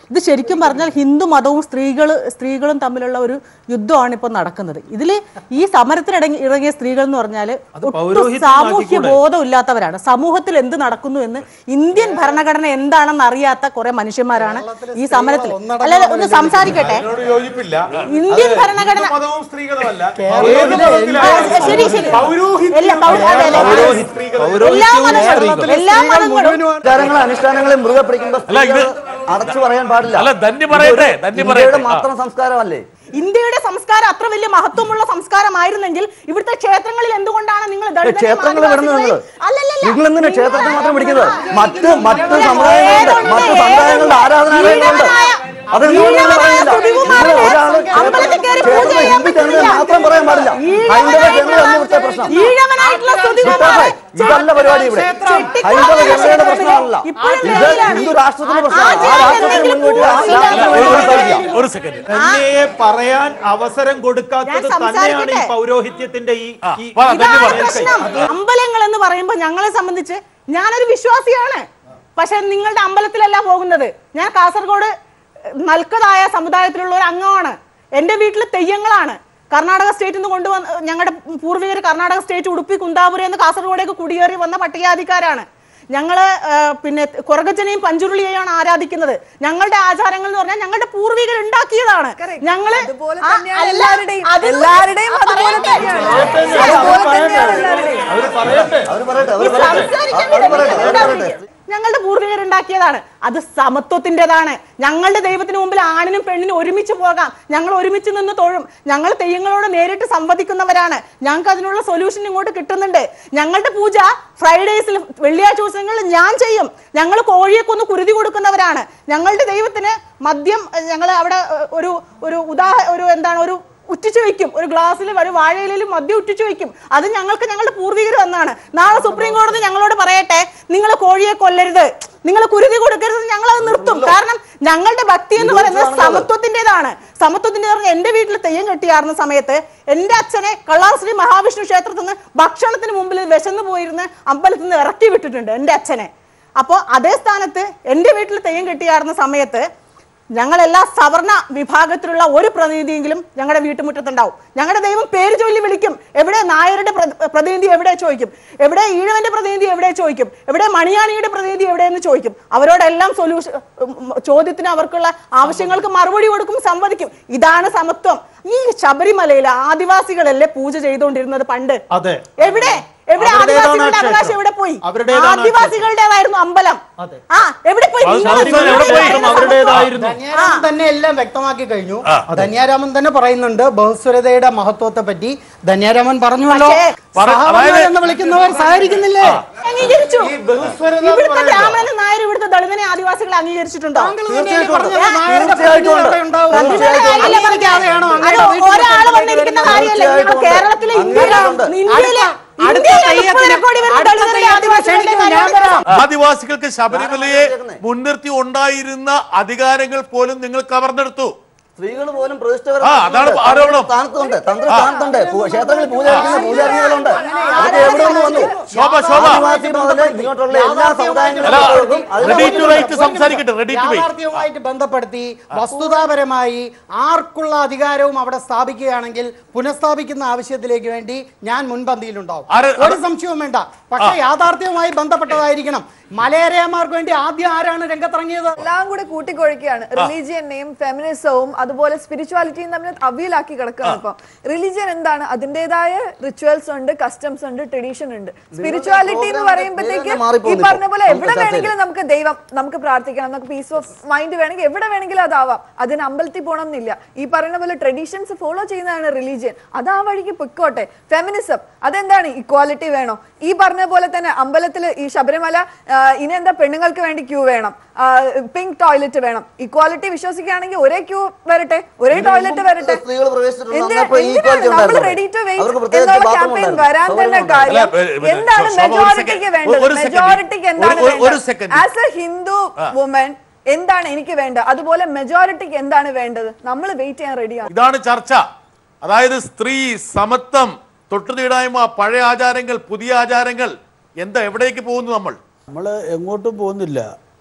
ഇത് ശരിക്കും പറഞ്ഞാൽ ഹിന്ദു മതവും സ്ത്രീകൾ സ്ത്രീകളും തമ്മിലുള്ള ഒരു യുദ്ധമാണ് ഇപ്പോൾ നടക്കുന്നത് ഇതിൽ ഈ സമരത്തിനിടങ്ങി ഇറങ്ങിയ സ്ത്രീകൾ എന്ന് പറഞ്ഞാൽ ഒട്ടും പൗരോഹിത്യം സാമൂഹ്യ ആക്കിക്കൂടെ? ബോധം ഇല്ലാത്തവരാണ് സമൂഹത്തിൽ എന്ത് നടക്കുന്നു എന്ന് ഇന്ത്യൻ ഭരണഘടന എന്താണെന്ന് അറിയാത്ത കുറെ മനുഷ്യന്മാരാണ് ഈ സമരത്തിൽ അല്ല ഒന്ന് സംസാരിക്കട്ടെ അതിനോട് യോജിപ്പില്ല ഇന്ത്യൻ അത് ഭരണഘടന ഹിന്ദു മതവും സ്ത്രീകളുമല്ല കേരളത്തിലെ ഏത് മതത്തിലാണ് ആ, ശരി ശരി പൗരോഹിത്യം എല്ലാ പൗ- അതെ, അതെ. പൗരോഹിത്യവും എല്ലാ മതങ്ങളും സ്ത്രീകളും. എല്ലാ മതങ്ങളും ആചാരങ്ങളും അനുഷ്ഠാനങ്ങളും മുറുകെ പിടിക്കുമ്പോൾ അല്ല, ഇത് അടച്ചു പറയാൻ പാടില്ല അല്ല, ധന്യ പറയട്ടെ, ഇതൊരു ധന്യ ഇന്ത്യയുടെ പറയട്ടെ. മാത്രം സംസ്കാരമല്ലേ ഇന്ത്യയുടെ സംസ്കാരം അത്ര വലിയ മഹത്വമുള്ള സംസ്കാരമായിരുന്നെങ്കിൽ ഇവിടുത്തെ ക്ഷേത്രങ്ങളിൽ എന്തുകൊണ്ടാണ് നിങ്ങൾ ദളിതരെയും ക്ഷേത്രങ്ങൾ വിടുന്നത് നിങ്ങൾ ആദിവാസികളെയും- അല്ലല്ലല്ല. നിങ്ങൾ എന്തിനാ ക്ഷേത്രത്തിൽ നിങ്ങൾ- മാത്രം പിടിക്കുന്നത് മറ്റ് മറ്റ് ഇവിടെ സമുദായങ്ങളുണ്ട് ഏതുണ്ട്, മറ്റ് ഏതുണ്ട്? സമുദായങ്ങളുടെ ആരാധനാലയങ്ങളുണ്ട് ഈഴവനായ- അതെന്തുകൊണ്ട് നിങ്ങൾ ഈഴവനായ പറയുന്നില്ല? സുധികുമാരന് നിങ്ങൾ ഒരാള് അമ്പലത്തിൽ കയറി പൂജ ക്ഷേത്രത്തിൽ ചെയ്യാൻ ഹിന്ദു ജനതയെ പറ്റുന്നില്ല. മാത്രം പറയാൻ പാടില്ല ഹൈന്ദവ ജനതയല്ല ഇവിടുത്തെ പ്രശ്നം ഈഴവനായിട്ടുള്ള സ്തുതികുമാരൻ ഇതല്ല പരിപാടി ഇവിടെ ഹൈന്ദവ ജനതയുടെ പ്രശ്നമല്ല ഇപ്പോഴും ഇത് ജയിലിലാണ്. ഹിന്ദു രാഷ്ട്രത്തിന്റെ പ്രശ്നമാണ് ആ ആചാരം രാഷ്ട്രത്തിന് എന്തെങ്കിലും മുൻകൂട്ടി ആ പൂർവ്വ രാഷ്ട്രത്തിന് ഒരു മുൻകൂട്ടി സെക്കൻഡ് കളിക്കാം. ഒരു സെക്കൻഡ് ധന്യയെ പറയാൻ അവസരം കൊടുക്കാത്തത് ഞാൻ തന്നെയാണ് ഈ സംസാരിക്കട്ടെ? പൗരോഹിത്യത്തിന്റെ ഈ ഈ- പറ, ധന്യ ഇതാണ് പറ. പ്രശ്നം അമ്പലങ്ങൾ എന്ന് പറയുമ്പോൾ ഞങ്ങളെ സംബന്ധിച്ച് ഞാനൊരു വിശ്വാസിയാണ് പക്ഷെ നിങ്ങളുടെ അമ്പലത്തിലല്ല പോകുന്നത് ഞാൻ കാസർഗോഡ് നൽക്കതായ സമുദായത്തിലുള്ള ഒരു അംഗമാണ് എൻ്റെ വീട്ടിൽ തെയ്യങ്ങളാണ് കർണാടക സ്റ്റേറ്റിൽ നിന്ന് കൊണ്ടുവന്ന് ഞങ്ങളുടെ പൂർവികർ കർണാടക സ്റ്റേറ്റ് ഉടുപ്പി കുന്താപുര എന്ന് കാസർഗോഡേക്ക് കുടിയേറി വന്ന പട്ടികജാതിക്കാരാണ് ഞങ്ങള് ആ, പിന്നെ കൊറകജനെയും പഞ്ചുരുളിയെയാണ് ആരാധിക്കുന്നത് ഞങ്ങളുടെ ആചാരങ്ങൾ എന്ന് പറഞ്ഞാൽ ഞങ്ങളുടെ പൂർവികർ ഉണ്ടാക്കിയതാണ് ഞങ്ങള് അതുപോലെ ആ, തന്നെയാണ് അല്ല, എല്ലാവരുടെയും. അത് എല്ലാവരുടെയും ആ, അതുപോലെ പറയട്ടെ. തന്നെയാണ്. അവര് അതുപോലെ പറയട്ടെ. തന്നെയാണ് എല്ലാവരുടെയും. അവര് പറയട്ടെ അവര് പറയട്ടെ അവര് പറയട്ടെ സംസാരിക്കാൻ അവര് പറയട്ടെ അവര് വിടരുത്. പറയട്ടെ ഞങ്ങളുടെ പൂർവികർ ഉണ്ടാക്കിയതാണ് അത് സമത്വത്തിൻ്റെതാണ് ഞങ്ങളുടെ ദൈവത്തിന് മുമ്പിൽ ആണിനും പെണ്ണിനും ഒരുമിച്ച് പോകാം ഞങ്ങൾ ഒരുമിച്ച് നിന്ന് തൊഴും ഞങ്ങൾ തെയ്യങ്ങളോട് നേരിട്ട് സംവദിക്കുന്നവരാണ് ഞങ്ങൾക്ക് അതിനുള്ള സൊല്യൂഷൻ ഇങ്ങോട്ട് കിട്ടുന്നുണ്ട് ഞങ്ങളുടെ പൂജ ഫ്രൈഡേസിൽ വെള്ളിയാഴ്ച ദിവസങ്ങളിൽ ഞാൻ ചെയ്യും ഞങ്ങൾ കോഴിയെ കൊന്ന് കുരുതി കൊടുക്കുന്നവരാണ് ഞങ്ങളുടെ ദൈവത്തിന് മദ്യം ഞങ്ങൾ അവിടെ ഏഹ്, ഒരു ഒരു ഉദാഹ ഒരു എന്താണ് ഒരു ഉറ്റിച്ചു വെക്കും ഒരു ഗ്ലാസ്സിൽ ഒരു വാഴയിലും മദ്യം ഉറ്റിച്ചു വെക്കും അത് ഞങ്ങൾക്ക് ഞങ്ങളുടെ പൂർവികർ വന്നാണ് നാളെ സുപ്രീം കോടതി ഞങ്ങളോട് പറയട്ടെ നിങ്ങൾ കോഴിയെ കൊല്ലരുത് നിങ്ങൾ കുരുതി കൊടുക്കരുത് ഞങ്ങൾ അത് നിർത്തും കാരണം ഞങ്ങളുടെ ഭക്തി എന്ന് പറയുന്നത് സമത്വത്തിൻ്റെതാണ് സമത്വത്തിന്റെ പറഞ്ഞ എന്റെ വീട്ടിൽ തെയ്യം കെട്ടിയാർന്ന സമയത്ത് എന്റെ അച്ഛനെ കള്ളാശ്രീ മഹാവിഷ്ണു ക്ഷേത്രത്തിൽ നിന്ന് ഭക്ഷണത്തിന് മുമ്പിൽ വിശന്നു പോയിരുന്ന് അമ്പലത്തിൽ നിന്ന് ഇറക്കി വിട്ടിട്ടുണ്ട് എന്റെ അച്ഛനെ അപ്പോൾ അതേ സ്ഥാനത്ത് എന്റെ വീട്ടിൽ തെയ്യം കെട്ടിയാർന്ന സമയത്ത് ഞങ്ങളെല്ലാ സവർണ വിഭാഗത്തിലുള്ള ഒരു പ്രതിനിധിയെങ്കിലും ഞങ്ങളുടെ വീട്ടുമുറ്റത്തുണ്ടാവും ഞങ്ങളുടെ ദൈവം പേര് ചൊല്ലി വിളിക്കും എവിടെ നായരുടെ പ്ര- പ്രതിനിധി എവിടെ ചോദിക്കും എവിടെ ഈഴവന്റെ പ്രതിനിധി എവിടെ ചോദിക്കും എവിടെ മണിയാണിയുടെ പ്രതിനിധി എവിടെയെന്ന് ചോദിക്കും അവരോടെല്ലാം സൊല്യൂഷൻ ചോദ്യത്തിന് അവർക്കുള്ള ആവശ്യങ്ങൾക്ക് മറുപടി കൊടുക്കും സംവദിക്കും ഇതാണ് സമത്വം ഈ ശബരിമലയിലെ ആദിവാസികളല്ലേ പൂജ ചെയ്തുകൊണ്ടിരുന്നത് പണ്ട് അതെ എവിടെ എവിടെ അവരുടേതാണ് ആദിവാസികളുടെ ക്ഷേത്രം. അവകാശം എവിടെ പോയി അവരുടേതാണ് ആദിവാസികളുടേതായിരുന്നു അമ്പലം അതെ. ആ എവിടെ പോയി അത് നിങ്ങൾ അവസാനം എവിടെ പോയി? പറയുന്ന അവരുടേതായിരുന്നു ധന്യാരാമൻ തന്നെ എല്ലാം വ്യക്തമാക്കി കഴിഞ്ഞു ധന്യാരാമൻ തന്നെ പറയുന്നുണ്ട് ബഹുസ്വരതയുടെ മഹത്വത്തെ പറ്റി ധന്യാരാമൻ പറഞ്ഞുവല്ലോ പക്ഷേ, പറ- സഹോദരൻ അതായത് എന്ന് വിളിക്കുന്നവർ സഹകരിക്കുന്നില്ലേ അംഗീകരിച്ചു ഈ ബഹുസ്വരത എന്ന് ഇവിടുത്തെ പറയുന്നത് ബ്രാഹ്മണനും നായർ ഇവിടുത്തെ ദളിതനെ ആദിവാസികളെ അംഗീകരിച്ചിട്ടുണ്ടോ താങ്കൾ തന്നെയല്ലേ തീർച്ചയായിട്ടും പറഞ്ഞത് ഉണ്ട്. നായരുടെ തീർച്ചയായിട്ടും പ്രതിനിധി ഉണ്ട്. അവിടെ ഉണ്ടാവും. പ്രതിനിധിയുടെ കാര്യമല്ല അംഗീകരിക്കാതെയാണോ പറഞ്ഞത്. അങ്ങയുടെ അത് വീട്ടിൽ ഒരാൾ ചെന്നിട്ട് വന്നിരിക്കുന്ന വരുന്നത്? കാര്യമല്ല ഞങ്ങൾ തീർച്ചയായിട്ടും കേരളത്തിലെ ഉണ്ട്. ഇന്ത്യയിലെ ഉണ്ട്. ഇന്ത്യയിലെ അടുത്ത ഇന്ത്യയിലെ തെയ്യത്തിന് മുപ്പത് കോടി വരുന്ന അടുത്ത ദളിതരെ തെയ്യത്തിന് ആദിവാസികളുടെ ക്ഷണിക്കും, ഞാൻ കാര്യം വരാം. ആദിവാസികൾക്ക് ശബരിമലയെ മുൻനിർത്തി ഉണ്ടായിരുന്ന അധികാരങ്ങൾ പോലും നിങ്ങൾ കവർന്നെടുത്തു സ്ത്രീകൾ പോലും പ്രതിഷ്ഠ ആ, അതാണ് ആരോപണം. സ്ഥാനത്തുണ്ട് തന്ത്ര സ്ഥാനത്തുണ്ട് പൂ- ക്ഷേത്രങ്ങളിൽ പൂജ കഴിക്കുന്ന പൂജാരികളുണ്ട് അതൊക്കെ എവിടെ നിന്ന് വന്നു ശോഭ ശോഭ ആദിവാസി മുതൽ ഇങ്ങോട്ടുള്ള എല്ലാ സമുദായങ്ങളിലും അല്ല, അതിലെ ready to പങ്കുണ്ട്. write സംസാരിക്കട്ടെ റെഡി ടു വെയിറ്റ് യാഥാർത്ഥ്യവുമായിട്ട് ബന്ധപ്പെടുത്തി വസ്തുതാപരമായി ആർക്കുള്ള അധികാരവും അവിടെ സ്ഥാപിക്കുകയാണെങ്കിൽ പുനഃസ്ഥാപിക്കുന്ന ആവശ്യത്തിലേക്ക് വേണ്ടി ഞാൻ മുൻപന്തിയിലുണ്ടാവും ആര്- ഒരു സംശയവും വേണ്ട പക്ഷെ യാഥാർത്ഥ്യവുമായി ബന്ധപ്പെട്ടതായിരിക്കണം മലയരയന്മാർക്ക് വേണ്ടി ആദ്യം ആരാണ് രംഗത്തിറങ്ങിയത് എല്ലാം കൂടെ കൂട്ടിക്കൊഴിക്കുകയാണ് റിലീജിയനെയും ഫെമിനിസവും അതുപോലെ സ്പിരിച്വാലിറ്റിയും തമ്മിൽ അവീലാക്കി കിടക്കുകയാണ് ഇപ്പൊ റിലീജിയൻ എന്താണ് അതിന്റേതായ റിച്വൽസ് ഉണ്ട് കസ്റ്റംസ് ഉണ്ട് ട്രഡീഷൻ ഉണ്ട് സ്പിരിച്വാലിറ്റി എന്ന് program പറയുമ്പോഴത്തേക്ക് പേര് തന്നെ ഈ മാറിപ്പോകുന്നു പറഞ്ഞ പോലെ ഇപ്പൊ. എവിടെ നമുക്ക് വേണമെങ്കിലും നമുക്ക് ദൈവം നമുക്ക് പ്രാർത്ഥിക്കണം നമുക്ക് പീസ് ഓഫ് മൈൻഡ് വേണമെങ്കിൽ എവിടെ വേണമെങ്കിലും അതാവാം അതിന് അമ്പലത്തിൽ പോകണം എന്നില്ല ഈ പറയുന്ന പോലെ ട്രഡീഷൻസ് ഫോളോ ചെയ്യുന്നതാണ് റിലീജിയൻ അത് ആ വഴിക്ക് പൊയ്ക്കോട്ടെ ഫെമിനിസം അതെന്താണ് ഇക്വാലിറ്റി വേണോ ഈ പറഞ്ഞ പോലെ തന്നെ അമ്പലത്തിൽ ഈ ശബരിമല ആ, ഇനി എന്താ പെണ്ണുങ്ങൾക്ക് വേണ്ടി ക്യൂ വേണം പിങ്ക് ടോയ്ലറ്റ് വേണം ഇക്വാലിറ്റി വിശ്വസിക്കുകയാണെങ്കിൽ ഒരേ ക്യൂ വരട്ടെ ഒരേ ടോയ്ലറ്റ് വരട്ടെ സ്ത്രീകൾ പ്രവേശിച്ചിട്ടുണ്ട് എന്തിനാ- അന്നപ്പോൾ ഈ എന്തിനാണ് equality നമ്മൾ ഉണ്ടായിരുന്നു. ready to wait അവർക്ക് പ്രത്യേകിച്ച് എന്നുള്ള bathroom campaign ഉണ്ടായിരുന്നു. വരാൻ തന്നെ സൗകര്യം കാര്യം അല്ല, ഏ, ഏ, എന്താണ് ശോഭ, ഒരു മെജോറിറ്റിക്ക് second. വേണ്ടത് ഒരു second. മെജോറിറ്റിക്ക് എന്താണ് ഒരു- ഒരു വേണ്ടത് second. As a Hindu woman എന്താണ് എനിക്ക് വേണ്ടത് അതുപോലെ മെജോറിറ്റിക്ക് എന്താണ് വേണ്ടത് നമ്മൾ വെയിറ്റ് ചെയ്യാൻ റെഡിയാണ് ഇതാണ് ചർച്ച അതായത് സ്ത്രീ സമത്വം തൊട്ടുതീടായ്മ പഴയ ആചാരങ്ങൾ പുതിയ ആചാരങ്ങൾ എന്താ എവിടേക്ക് പോകുന്നു നമ്മൾ നമ്മൾ എങ്ങോട്ടും പോകുന്നില്ല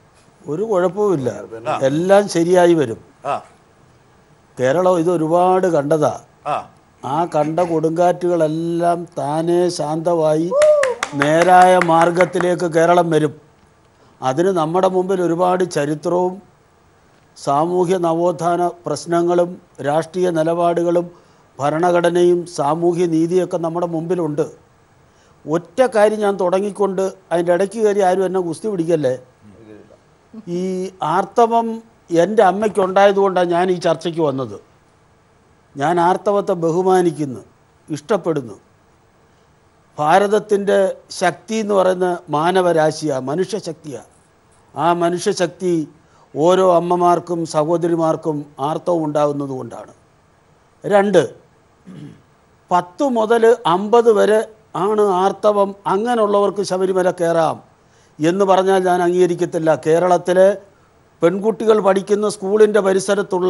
ഒരു കുഴപ്പവുമില്ല എല്ലാം ശരിയായി വരും ആ കേരളം ഇത് ഒരുപാട് കണ്ടതാ ആ ആ കണ്ട കൊടുങ്കാറ്റുകളെല്ലാം താനേ ശാന്തമായി നേരായ മാർഗത്തിലേക്ക് കേരളം വരും അതിന് നമ്മുടെ മുമ്പിൽ ഒരുപാട് ചരിത്രവും സാമൂഹ്യ നവോത്ഥാന പ്രശ്നങ്ങളും രാഷ്ട്രീയ നിലപാടുകളും ഭരണഘടനയും സാമൂഹ്യ നീതിയൊക്കെ നമ്മുടെ മുമ്പിലുണ്ട് ഒറ്റ കാര്യം ഞാൻ തുടങ്ങിക്കൊണ്ട് അതിൻ്റെ ഇടയ്ക്ക് കയറി ആരും എന്നെ കുസ്തി പിടിക്കല്ലേ ഈ ആർത്തവം എൻ്റെ അമ്മയ്ക്കുണ്ടായതുകൊണ്ടാണ് ഞാൻ ഈ ചർച്ചയ്ക്ക് വന്നത് ഞാൻ ആർത്തവത്തെ ബഹുമാനിക്കുന്നു ഇഷ്ടപ്പെടുന്നു ഭാരതത്തിൻ്റെ ശക്തി എന്ന് പറയുന്ന മാനവരാശിയാണ് മനുഷ്യശക്തിയാണ് ആ മനുഷ്യശക്തി ഓരോ അമ്മമാർക്കും സഹോദരിമാർക്കും ആർത്തവം ഉണ്ടാകുന്നത് കൊണ്ടാണ് രണ്ട് പത്ത് മുതൽ അമ്പത് വരെ ആണ് ആർത്തവം അങ്ങനെയുള്ളവർക്ക് ശബരിമല കയറാം എന്ന് പറഞ്ഞാൽ ഞാൻ അംഗീകരിക്കത്തില്ല കേരളത്തിലെ പെൺകുട്ടികൾ പഠിക്കുന്ന സ്കൂളിൻ്റെ പരിസരത്തുള്ള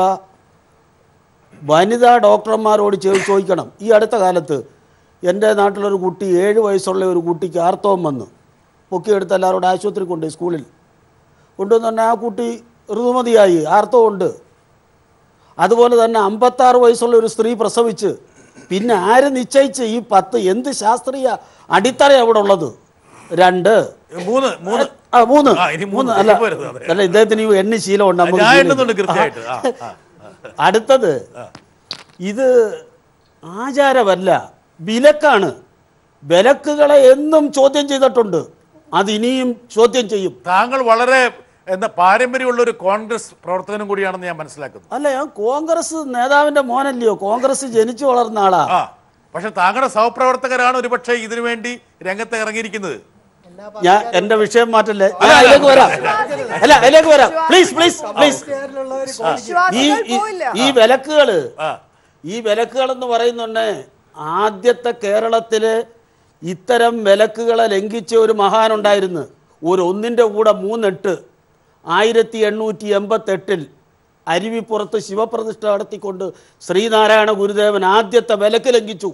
വനിതാ ഡോക്ടർമാരോട് ചോ- ചോദിക്കണം ഈ അടുത്ത കാലത്ത് എൻ്റെ നാട്ടിലൊരു കുട്ടി ഏഴ് വയസ്സുള്ള ഒരു കുട്ടിക്ക് ആർത്തവം വന്നു പൊക്കിയെടുത്ത് എല്ലാവരോടും ആശുപത്രി കൊണ്ടുപോയി സ്കൂളിൽ കൊണ്ടുവന്ന് തന്നെ ആ കുട്ടി ഋതുമതിയായി ആർത്തവമുണ്ട് അതുപോലെ തന്നെ അമ്പത്താറ് വയസ്സുള്ള ഒരു സ്ത്രീ പ്രസവിച്ച് പിന്നെ ആര് നിശ്ചയിച്ച് ഈ പത്ത് എന്ത് ശാസ്ത്രീയ അടിത്തറ അവിടെ ഉള്ളത് രണ്ട് മൂന്ന് മൂന്ന് ആ മൂന്ന് ആ, ഇനി മൂന്ന്. മൂന്ന് അല്ല ഇനി പോരുത്, അതെ. അല്ല ഇദ്ദേഹത്തിന് ഈ എണ്ണി ശീലമുണ്ട് നമുക്ക് ഞാൻ ശീലമില്ല. എണ്ണുന്നുണ്ട് കൃത്യമായിട്ട് ആ, ആ. അടുത്തത് ഇത് ആചാരമല്ല വിലക്കാണ് വിലക്കുകളെ എന്നും ചോദ്യം ചെയ്തിട്ടുണ്ട് അത് ഇനിയും ചോദ്യം ചെയ്യും താങ്കൾ വളരെ എന്താ പാരമ്പര്യമുള്ള ഒരു കോൺഗ്രസ് പ്രവർത്തകനും കൂടിയാണെന്ന് ഞാൻ മനസ്സിലാക്കുന്നു അല്ല ഞാൻ കോൺഗ്രസ് നേതാവിന്റെ മോനല്ലയോ കോൺഗ്രസ് ജനിച്ചു വളർന്ന ആളാ ആ പക്ഷെ താങ്കളുടെ സഹപ്രവർത്തകരാണ് ഒരുപക്ഷെ ഇതിനു വേണ്ടി രംഗത്ത് ഇറങ്ങിയിരിക്കുന്നത് ഞാൻ എന്റെ വിഷയം മാറ്റല്ലേ അല്ല അതിലേക്ക് വരാം അല്ല അതിലേക്ക് വരാം പ്ലീസ് പ്ലീസ് പ്ലീസ് ഈ വിശ്വാസികൾ ഈ- പോയില്ല ഈ വിലക്കുകള് ആ ഈ വിലക്കുകൾ എന്ന് പറയുന്നുണ്ട് ആദ്യത്തെ കേരളത്തില് ഇത്തരം വിലക്കുകളെ ലംഘിച്ച ഒരു മഹാനുണ്ടായിരുന്നു ഒരു ഒന്നിൻ്റെ കൂടെ മൂന്നെട്ട് ആയിരത്തി എണ്ണൂറ്റി എൺപത്തെട്ടിൽ അരുവിപ്പുറത്ത് ശിവപ്രതിഷ്ഠ നടത്തിക്കൊണ്ട് ശ്രീനാരായണ ഗുരുദേവൻ ആദ്യത്തെ വിലക്ക് ലംഘിച്ചു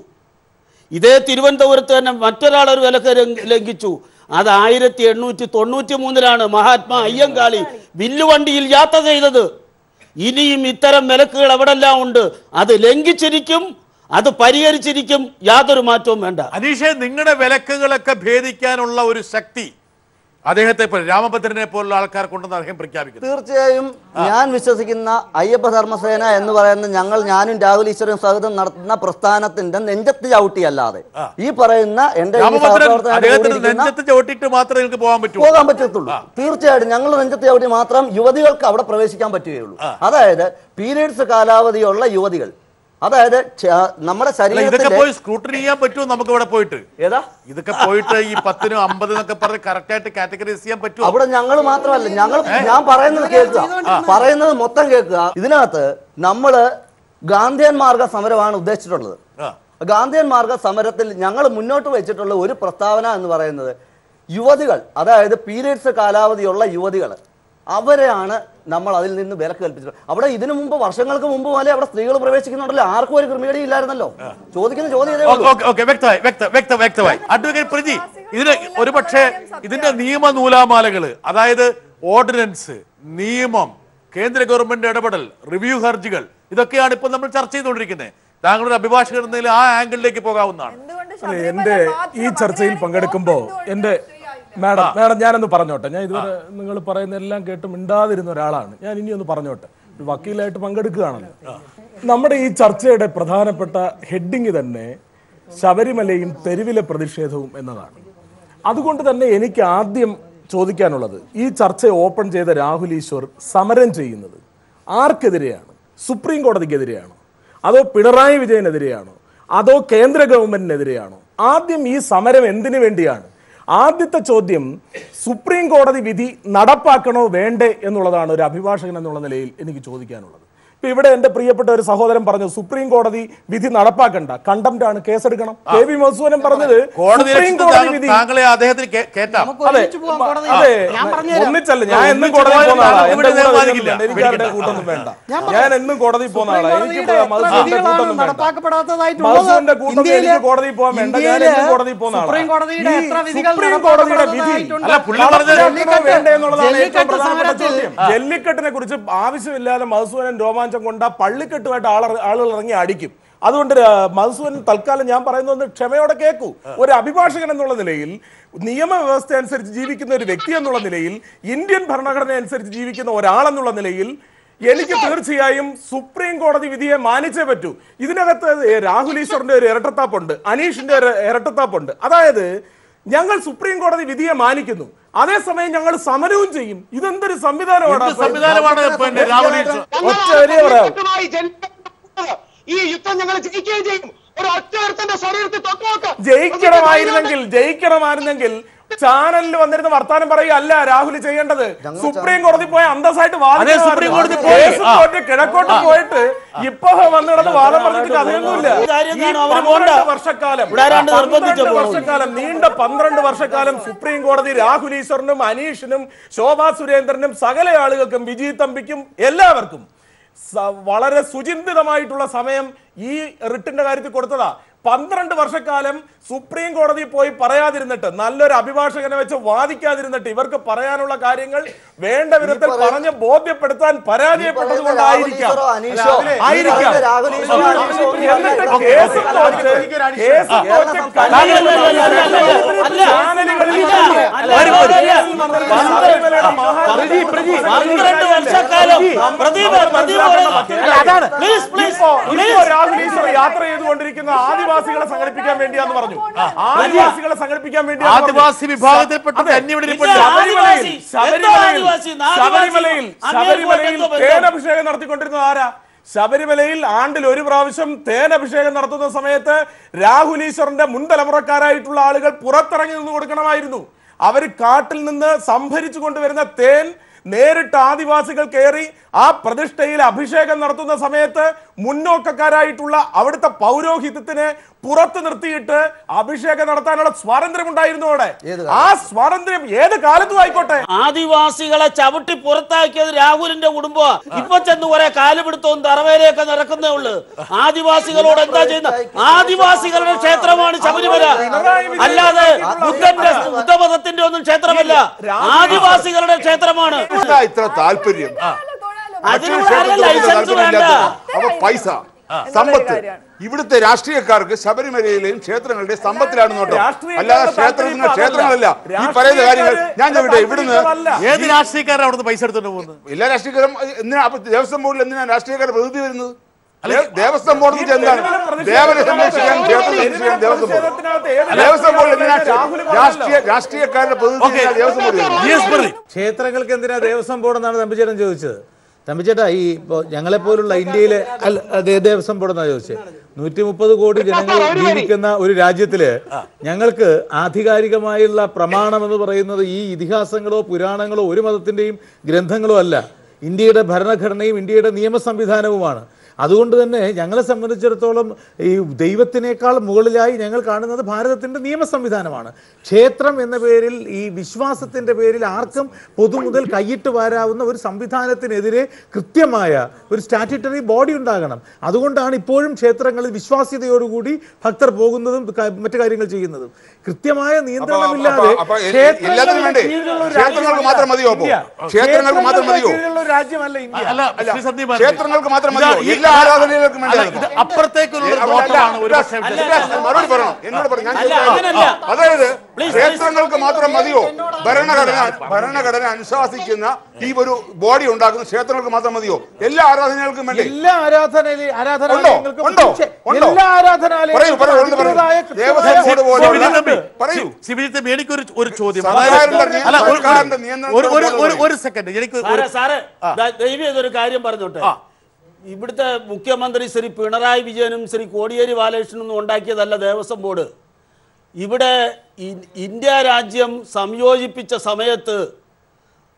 ഇതേ തിരുവനന്തപുരത്ത് തന്നെ മറ്റൊരാൾ ഒരു വിലക്ക് ലംഘ- ലംഘിച്ചു അത് ആയിരത്തി എണ്ണൂറ്റി തൊണ്ണൂറ്റി മൂന്നിലാണ് മഹാത്മാ അയ്യങ്കാളി വില്ലുവണ്ടിയിൽ യാത്ര ചെയ്തത് ഇനിയും ഇത്തരം വിലക്കുകൾ എവിടെല്ലാം ഉണ്ട് അത് ലംഘിച്ചിരിക്കും അത് പരിഹരിച്ചിരിക്കും യാതൊരു മാറ്റവും വേണ്ട അനീഷെ നിങ്ങളുടെ വിലക്കുകളൊക്കെ ഭേദിക്കാനുള്ള ഒരു ശക്തി അദ്ദേഹത്തെ പോലെ രാമഭദ്രനെ പോലുള്ള ആൾക്കാർക്കുണ്ടെന്ന് അദ്ദേഹം പ്രഖ്യാപിക്കുന്നു തീർച്ചയായും ഞാൻ വിശ്വസിക്കുന്ന അയ്യപ്പ ധർമ്മസേന എന്ന് പറയുന്ന ഞങ്ങൾ ഞാനും രാഹുൽ ഈശ്വരനും സഹിതം നടത്തുന്ന പ്രസ്ഥാനത്തിന്റെ നെഞ്ചത്ത് ചവിട്ടിയല്ലാതെ ഈ പറയുന്ന എന്റെ ഈ രാമഭദ്രൻ സഹപ്രവർത്തകരുടെ അദ്ദേഹത്തിന് കൂടിയിരിക്കുന്ന നെഞ്ചത്ത് ചവിട്ടിയിട്ട് മാത്രമേ നിങ്ങൾക്ക് പോകാൻ പറ്റൂ പോകാൻ പറ്റത്തുള്ളൂ തീർച്ചയായിട്ടും ഞങ്ങൾ നെഞ്ചത്ത് ചവിട്ടി മാത്രം യുവതികൾക്ക് അവിടെ പ്രവേശിക്കാൻ പറ്റുകയുള്ളൂ അതായത് പീരീഡ്സ് കാലാവധിയുള്ള യുവതികൾ അതായത് ക്ഷ- നമ്മുടെ അല്ല ഇതൊക്കെ ശരീരത്തിലെ പോയി സ്ക്രൂട്ടണി ചെയ്യാൻ പറ്റുമോ നമുക്ക് ഇവിടെ പോയിട്ട് ഏതാ ഇതൊക്കെ പോയിട്ട് ഈ പത്തിനും അമ്പതിനും ഒക്കെ പറഞ്ഞ് കറക്റ്റ് ആയിട്ട് കാറ്റഗറൈസ് ചെയ്യാൻ പറ്റുമോ അവിടെ ഞങ്ങൾ മാത്രമല്ല ഞങ്ങൾ ഞാൻ പറയുന്നത് കേൾക്കുക പറയുന്നത് മൊത്തം കേൾക്കുക ഇതിനകത്ത് നമ്മള് ഗാന്ധിയൻ മാർഗ സമരമാണ് ഉദ്ദേശിച്ചിട്ടുള്ളത് ആ. ഗാന്ധിയൻ മാർഗ സമരത്തിൽ ഞങ്ങൾ മുന്നോട്ട് വെച്ചിട്ടുള്ള ഒരു പ്രസ്താവന എന്ന് പറയുന്നത് യുവതികൾ അതായത് പീരിയഡ്സ് കാലാവധിയുള്ള യുവതികൾ അവരെയാണ് നമ്മൾ അതിൽ നിന്ന് വിലക്ക് കൽപ്പിച്ചത് അവിടെ ഇതിനു മുമ്പ് വർഷങ്ങൾക്ക് മുമ്പ് പോലെ അവിടെ സ്ത്രീകൾ പ്രവേശിക്കുന്നുണ്ടല്ലോ ആർക്കും ഒരു ക്രിമിനടി ഇല്ലായിരുന്നല്ലോ ചോദിക്കുന്ന ചോദ്യം ഇതേ ഉള്ളൂ. ഓക്കെ ഓക്കെ വ്യക്തമായി വ്യക്ത വ്യക്ത വ്യക്തമായി അഡ്വക്കേറ്റ് പ്രജി ഇതിന് ഒരു പക്ഷേ ഇതിന്റെ നിയമ നൂലാമാലകള് അതായത് ഓർഡിനൻസ് നിയമം കേന്ദ്ര ഗവൺമെന്റ് ഇടപെടൽ റിവ്യൂ ഹർജികൾ ഇതൊക്കെയാണ് ഇപ്പൊ നമ്മൾ ചർച്ച ചെയ്തുകൊണ്ടിരിക്കുന്നത് താങ്കളുടെ അഭിഭാഷകർ എന്നതിൽ ആ ആംഗിളിലേക്ക് പോകാവുന്നതാണ് എന്തുകൊണ്ട് അതെ, ശബരിമല എന്റെ മാത്രം ഈ ചർച്ചയിൽ അങ്ങനെയാണെങ്കിൽ പങ്കെടുക്കുമ്പോ എന്തുകൊണ്ട് എന്റെ സ്ത്രീയായില്ല? മാഡം മാഡം ഞാനൊന്ന് പറഞ്ഞോട്ടെ ഞാൻ ഇതുവരെ നിങ്ങൾ പറയുന്ന എല്ലാം കേട്ട് മിണ്ടാതിരുന്ന ഒരാളാണ് ഞാൻ ഇനി ഒന്ന് പറഞ്ഞോട്ടെ ഒരു വക്കീലായിട്ട് പങ്കെടുക്കുകയാണല്ലോ നമ്മുടെ ഈ ചർച്ചയുടെ പ്രധാനപ്പെട്ട ഹെഡിങ് തന്നെ ശബരിമലയും തെരുവിലെ പ്രതിഷേധവും എന്നതാണ് അതുകൊണ്ട് തന്നെ എനിക്ക് ആദ്യം ചോദിക്കാനുള്ളത് ഈ ചർച്ച ഓപ്പൺ ചെയ്ത രാഹുൽ ഈശ്വർ സമരം ചെയ്യുന്നത് ആർക്കെതിരെയാണ് സുപ്രീം കോടതിക്കെതിരെയാണോ അതോ പിണറായി വിജയനെതിരെയാണോ അതോ കേന്ദ്ര ഗവൺമെന്റിനെതിരെയാണോ ആദ്യം ഈ സമരം എന്തിനു വേണ്ടിയാണ് ആദ്യത്തെ ചോദ്യം സുപ്രീം കോടതി വിധി നടപ്പാക്കണോ വേണ്ടേ എന്നുള്ളതാണ് ഒരു അഭിഭാഷകൻ എന്നുള്ള നിലയിൽ എനിക്ക് ചോദിക്കാനുള്ളത് ഇപ്പൊ ഇവിടെ എന്റെ പ്രിയപ്പെട്ട ഒരു സഹോദരൻ പറഞ്ഞു സുപ്രീം കോടതി വിധി നടപ്പാക്കണ്ട കണ്ടംപ്റ്റ് ആണ് കേസെടുക്കണം കെ വി മധുസൂദൻ പറഞ്ഞത് കോടതി സുപ്രീം കോടതി ലക്ഷ്യത്തിൽ വിധി താങ്കളെ അദ്ദേഹത്തിന് കേ- കേറ്റാം നമുക്ക് അതെ ഒരുമിച്ച് പോവാം കോടതിയിൽ. അതെ ഞാൻ പറഞ്ഞുതരാം. ഒന്നിച്ചല്ല ഞാൻ എന്നും ഒന്നിച്ച് കോടതി പോയാൽ പോകുന്ന ആളാ താങ്കൾ എന്റെ ഇവിടെ കൂടെ ബാധിക്കില്ല. ഒന്നും എനിക്ക് ആരുടെ കൂട്ടൊന്നും വേണ്ട ഞാൻ ഞാൻ എന്നും കോടതി പോകുന്ന ആളാ സുപ്രീം എനിക്ക് കോടതിയുടെ എത്ര മധുസൂദന്റെ വിധികളാണ് കൂട്ടൊന്നും വേണ്ട നടപ്പാക്കപ്പെടാത്തതായിട്ടുള്ളത് മധുസൂദന്റെ കൂട്ടത്തിൽ ഇന്ത്യയിലെ- എനിക്ക് കോടതിയിൽ പോകാൻ വേണ്ട ഞാൻ ഇന്ത്യയിലെ എന്നും കോടതിയിൽ പോകുന്ന ആളാ സുപ്രീം കോടതിയുടെ ഈ എത്ര വിധികൾ സുപ്രീം കോടതിയുടെ വിധി നടപ്പാക്കപ്പെടാത്തതായിട്ടുണ്ട്? അല്ല, പുള്ളി പറഞ്ഞത് നടപ്പാക്കണോ വേണ്ടേ എന്നുള്ളതാണ് ഏറ്റവും ജല്ലിക്കട്ട് പ്രധാനപ്പെട്ട സമരത്തിൽ ചോദ്യം ജല്ലിക്കെട്ടിനെ കുറിച്ച് ആവശ്യമില്ലാതെ മധുസൂദൻ രോമാഞ്ചം കൊണ്ട പള്ളിക്കെട്ടുമായിട്ട് ആളർ ആളുകൾ ഇറങ്ങി അടിക്കും അതുകൊണ്ട് ര- മധുസൂദൻ തൽക്കാലം ഞാൻ പറയുന്നത് ക്ഷമയോടെ കേൾക്കൂ ഒരു അഭിഭാഷകൻ എന്നുള്ള നിലയിൽ നിയമവ്യവസ്ഥ അനുസരിച്ച് ജീവിക്കുന്ന ഒരു വ്യക്തി എന്നുള്ള നിലയിൽ ഇന്ത്യൻ ഭരണഘടന അനുസരിച്ച് ജീവിക്കുന്ന ഒരാളെന്നുള്ള നിലയിൽ എനിക്ക് തീർച്ചയായും സുപ്രീം കോടതി വിധിയെ മാനിച്ചേ പറ്റൂ ഇതിനകത്ത് ഏ, രാഹുൽ ഈശ്വറിന്റെ ഒരു ഇരട്ടത്താപ്പുണ്ട് അനീഷിന്റെ ഒരു ഇരട്ടത്താപ്പുണ്ട് അതായത് ഞങ്ങൾ സുപ്രീം കോടതി വിധിയെ മാനിക്കുന്നു അതേസമയം ഞങ്ങൾ സമരവും ചെയ്യും ഇതെന്തൊരു സംവിധാനമാണ് എന്ത് സംവിധാനമാണ് പിന്നെ രാഹുൽ ഈശ്വർ ഒറ്റ വരിയേ പറയാവൂ. ഞങ്ങൾ ജനങ്ങൾക്ക് ഈ യുദ്ധം ഞങ്ങൾ ജയിക്കുകയും ചെയ്യും ഒരു ഒറ്റ ഒരുത്തന്റെ ശരീരത്തിൽ തൊട്ട് നോക്ക് ജയിക്കണമായിരുന്നെങ്കിൽ ജയിക്കണമായിരുന്നെങ്കിൽ ചാനലിൽ വന്നിരുന്ന വർത്താനം പറയുകയല്ല രാഹുൽ ചെയ്യേണ്ടത് സുപ്രീം കോടതി പോയ അന്തസ്സായിട്ട് അതെ, സുപ്രീം കോടതി പോയി. ആ. പോയിട്ട് കിഴക്കോട്ട് പോയിട്ട് ഇപ്പൊ വന്നിടന്ന് വാദം പറഞ്ഞിട്ട് കഥയൊന്നുമില്ല ഈ കാര്യം ഈ എന്താണ് അവര് പന്ത്രണ്ട് പോണ്ട? വർഷക്കാലം ഇവിടെ ആരാണ്ട് നിർബന്ധിച്ച പന്ത്രണ്ട് പോണത്? വർഷക്കാലം നീണ്ട പന്ത്രണ്ട് വർഷക്കാലം സുപ്രീം കോടതി രാഹുൽ ഈശ്വറിനും അനീഷിനും ശോഭാ സുരേന്ദ്രനും സകല ആളുകൾക്കും വിജയ് തമ്പിക്കും എല്ലാവർക്കും സ- വളരെ സുചിന്തിതമായിട്ടുള്ള സമയം ഈ റിട്ടിന്റെ കാര്യത്തിൽ കൊടുത്തതാ പന്ത്രണ്ട് വർഷക്കാലം സുപ്രീം കോടതി പോയി പറയാതിരുന്നിട്ട് നല്ലൊരു അഭിഭാഷകനെ വെച്ച് വാദിക്കാതിരുന്നിട്ട് ഇവർക്ക് പറയാനുള്ള കാര്യങ്ങൾ വേണ്ട വിധത്തിൽ പറയുന്ന- പറഞ്ഞ് ബോധ്യപ്പെടുത്താൻ പരാജയപ്പെട്ടത് കൊണ്ടായിരിക്കാം രാഹുൽ ഈശ്വറോ, അനീഷോ, ആയിരിക്കാം ഈ രാഹുൽ ഈശ്വറോ, അനീഷോ ഒന്നും എന്നിട്ട് അല്ല. കേസ് തോറ്റ് കേസ് തോറ്റ് അല്ല. ചാനലുകളിൽ അല്ല. പന്ത്രണ്ട് വർഷക്കാലം പ്രദീപ് പ്രദീപ് പറയുന്നു. Please, please, ഇപ്പോ please. ഇപ്പോ രാഹുൽ ഈശ്വർ യാത്ര ചെയ്തുകൊണ്ടിരിക്കുന്ന ആദിവാസികളെ സംഘടിപ്പിക്കാൻ വേണ്ടിയാന്ന് പറഞ്ഞു ആദിവാസികളെ സംഘടിപ്പിക്കാൻ വേണ്ടി ആദിവാസി വിഭാഗത്തിൽപ്പെട്ട ധന്യവിടെ ഇല്ല, ഇരിപ്പുണ്ട്. ആദിവാസി. എന്തോ ആദിവാസി? ആദിവാസി. ശബരിമലയിൽ അങ്ങേർക്ക് ശബരിമലയിൽ എന്തോ ബന്ധം? തേനഭിഷേകം നടത്തിക്കൊണ്ടിരുന്നത് ആരാ ശബരിമലയിൽ ആണ്ടിൽ ഒരു പ്രാവശ്യം തേനഭിഷേകം നടത്തുന്ന സമയത്ത് രാഹുൽ ഈശ്വറിന്റെ മുൻ തലമുറക്കാരായിട്ടുള്ള ആളുകൾ പുറത്തിറങ്ങി നിന്ന് കൊടുക്കണമായിരുന്നു അവർ കാട്ടിൽ നിന്ന് സംഭരിച്ചു കൊണ്ടുവരുന്ന തേൻ നേരിട്ട് ആദിവാസികൾ കയറി ആ പ്രതിഷ്ഠയിൽ അഭിഷേകം നടത്തുന്ന സമയത്ത് മുന്നോക്കക്കാരായിട്ടുള്ള അവിടുത്തെ പൗരോഹിത്യത്തിനെ പുറത്തു നിർത്തിയിട്ട് അഭിഷേകം നടത്താനുള്ള സ്വാതന്ത്ര്യം ഉണ്ടായിരുന്നു അവിടെ ഏത് ആ സ്വാതന്ത്ര്യം ഏത് കാലത്തും ആയിക്കോട്ടെ ആദിവാസികളെ ചവിട്ടി പുറത്താക്കിയത് രാഹുലിന്റെ കുടുംബമാ ഇപ്പൊ ചെന്ന് കുറെ കാലുപിടുത്തവും തറവേലയൊക്കെ നടക്കുന്നേ ഉള്ളു ആദിവാസികളോട് എന്താ ചെയ്യുന്ന ആദിവാസികളുടെ ക്ഷേത്രമാണ് ശബരിമല അല്ലാതെ ബുദ്ധന്റെ ബുദ്ധമതത്തിന്റെ ഒന്നും ക്ഷേത്രമല്ല ആദിവാസികളുടെ ക്ഷേത്രമാണ് എന്താ ഇത്ര താല്പര്യം അതിനുള്ള ആരും ലൈസൻസ് വേണ്ട അപ്പൊ പൈസ സമ്പത്ത് ഇവിടുത്തെ രാഷ്ട്രീയക്കാർക്ക് ശബരിമലയിലെയും ക്ഷേത്രങ്ങളുടെയും സമ്പത്തിലാണ് നോട്ടം രാഷ്ട്രീയക്കാരുടെ അല്ലാതെ ക്ഷേത്രത്തിന് താല്പര്യം ക്ഷേത്രങ്ങളല്ല ഈ അതല്ല. പറയുന്ന കാര്യങ്ങൾ ഞാൻ ചോദിക്കട്ടെ രാഷ്ട്രീയക്കാരുടെ ഇവിടുന്ന് താല്പര്യം ഏത് രാഷ്ട്രീയക്കാരാണ് അവിടുന്ന് പൈസ എടുത്തോണ്ട് പോകുന്നത് എല്ലാ രാഷ്ട്രീയക്കാരും എന്തിനാ അപ്പൊ ദേവസ്വം ബോർഡിൽ എന്തിനാ രാഷ്ട്രീയക്കാരുടെ പ്രതിനിധി വരുന്നത് ദേ- ദേവസ്വം ബോർഡ് എന്ന് വെച്ചാൽ എന്താണ് ദേവനെ സംരക്ഷിക്കാൻ ക്ഷേത്രം സംരക്ഷിക്കാൻ ദേവസ്വം ബോർഡ് ദേവസ്വം ബോർഡ് എന്തിനാ രാഷ്ട്രീയ രാഷ്ട്രീയക്കാരുടെ പ്രതിനിധി ഓക്കെ എന്തിനാ ദേവസ്വം ബോർഡ് വരുന്നത്? ജി എസ് പറയും ക്ഷേത്രങ്ങൾക്ക് എന്തിനാ ദേവസ്വം ബോർഡ് എന്നാണ് തമ്പിച്ചേട്ടൻ ചോദിച്ചത് തമ്പിച്ചേട്ടാ ഈ ഇപ്പോൾ ഞങ്ങളെപ്പോലുള്ള ഇന്ത്യയിലെ അല്ല അതെ ദേവസ്വം ബോർഡ് എന്നാണ് ചോദിച്ചത് നൂറ്റി മുപ്പത് കോടി ജനങ്ങൾ ജീവിക്കുന്ന ഒരു രാജ്യത്തില് ഞങ്ങൾക്ക് ആധികാരികമായുള്ള പ്രമാണം എന്ന് പറയുന്നത് ഈ ഇതിഹാസങ്ങളോ പുരാണങ്ങളോ ഒരു മതത്തിന്റെയും ഗ്രന്ഥങ്ങളോ അല്ല ഇന്ത്യയുടെ ഭരണഘടനയും ഇന്ത്യയുടെ നിയമ സംവിധാനവുമാണ് അതുകൊണ്ട് തന്നെ ഞങ്ങളെ സംബന്ധിച്ചിടത്തോളം ഈ ദൈവത്തിനേക്കാൾ മുകളിലായി ഞങ്ങൾ കാണുന്നത് ഭാരതത്തിൻ്റെ നിയമ സംവിധാനമാണ് ക്ഷേത്രം എന്ന പേരിൽ ഈ വിശ്വാസത്തിൻ്റെ പേരിൽ ആർക്കും പൊതുമുതൽ കൈയിട്ട് വാരാവുന്ന ഒരു സംവിധാനത്തിനെതിരെ കൃത്യമായ ഒരു സ്റ്റാറ്റ്യൂട്ടറി ബോഡി ഉണ്ടാകണം അതുകൊണ്ടാണ് ഇപ്പോഴും ക്ഷേത്രങ്ങളിൽ വിശ്വാസ്യതയോടുകൂടി ഭക്തർ പോകുന്നതും ക- മറ്റു കാര്യങ്ങൾ ചെയ്യുന്നതും കൃത്യമായ നിയന്ത്രണമില്ലാതെ അപ്പൊ- അപ്പൊ എ- എല്ലാത്തിനും വേണ്ടേ? കീഴിലുള്ള ഒരു ക്ഷേത്രങ്ങൾക്ക് രാജ്യമല്ല മാത്രം മതിയോ അപ്പോ? ഇന്ത്യ. ക്ഷേത്രങ്ങൾക്ക് മാത്രം മതിയോ? കീഴിലുള്ള ഒരു രാജ്യമല്ല ഇന്ത്യ അല്ല അല്ല, ശ്രീ സന്ദീപ് ബാനർജി. ക്ഷേത്രങ്ങൾക്ക് മാത്രം ഇതാ മതിയോ ഈ- എല്ലാ ആരാധനകൾക്കും അല്ല, വേണ്ടേ ഇത് അപ്പുറത്തേക്കുള്ള ഒരു അല്ല, നോട്ടമാണ് ഒരു അല്ല, പക്ഷേ അല്ല, അല്ല, മറുപടി പറയണം എന്നോട് പറ ഞാൻ അല്ല, ചോദിച്ചതാണ്. അങ്ങനല്ല. അതായത് Please, ക്ഷേത്രങ്ങൾക്ക് മാത്രം മതിയോ ഭരണഘടന ഭരണഘടന അനുശാസിക്കുന്ന ഈ ഒരു ബോഡി ഉണ്ടാക്കുന്ന ക്ഷേത്രങ്ങൾക്ക് മാത്രം മതിയോ എല്ലാ ആരാധനകൾക്കും വേണ്ടേ എല്ലാ ആരാധനയിലെ ആരാധനാലയങ്ങൾക്കും ഉണ്ടോ? പക്ഷേ ഉണ്ടോ? എല്ലാ പറയൂ ആരാധനാലയങ്ങൾക്കും പറയൂ ഒന്ന് പറയൂ അതിൻ്റെതായ കൃത്യമായ ദേവസ്വം ബോർഡ് പോലെയുള്ള ശിവജിത്ത് തമ്പി, പറയൂ ശിവജിത്ത് തമ്പി, എനിക്കൊരു ഒരു ചോദ്യം സർക്കാരിന്റെ അതായത് നിയ- അല്ല, ഒരു- സർക്കാരിന്റെ ഒരു- നിയന്ത്രണത്തിൽ ഒരു- ഒരു- ഒരു- പോകുന്നത് ഒരു സെക്കൻഡ് എനിക്ക് ഒരു- സാറേ സാറേ ദാ- ദയവ് ചെയ്തൊരു കാര്യം പറഞ്ഞോട്ടെ ഇവിടുത്തെ മുഖ്യമന്ത്രി ശ്രീ പിണറായി വിജയനും ശ്രീ കോടിയേരി ബാലകൃഷ്ണനും ഒന്നും ഉണ്ടാക്കിയതല്ല ദേവസ്വം ബോർഡ് ഇവിടെ ഇ- ഇന്ത്യ രാജ്യം സംയോജിപ്പിച്ച സമയത്ത്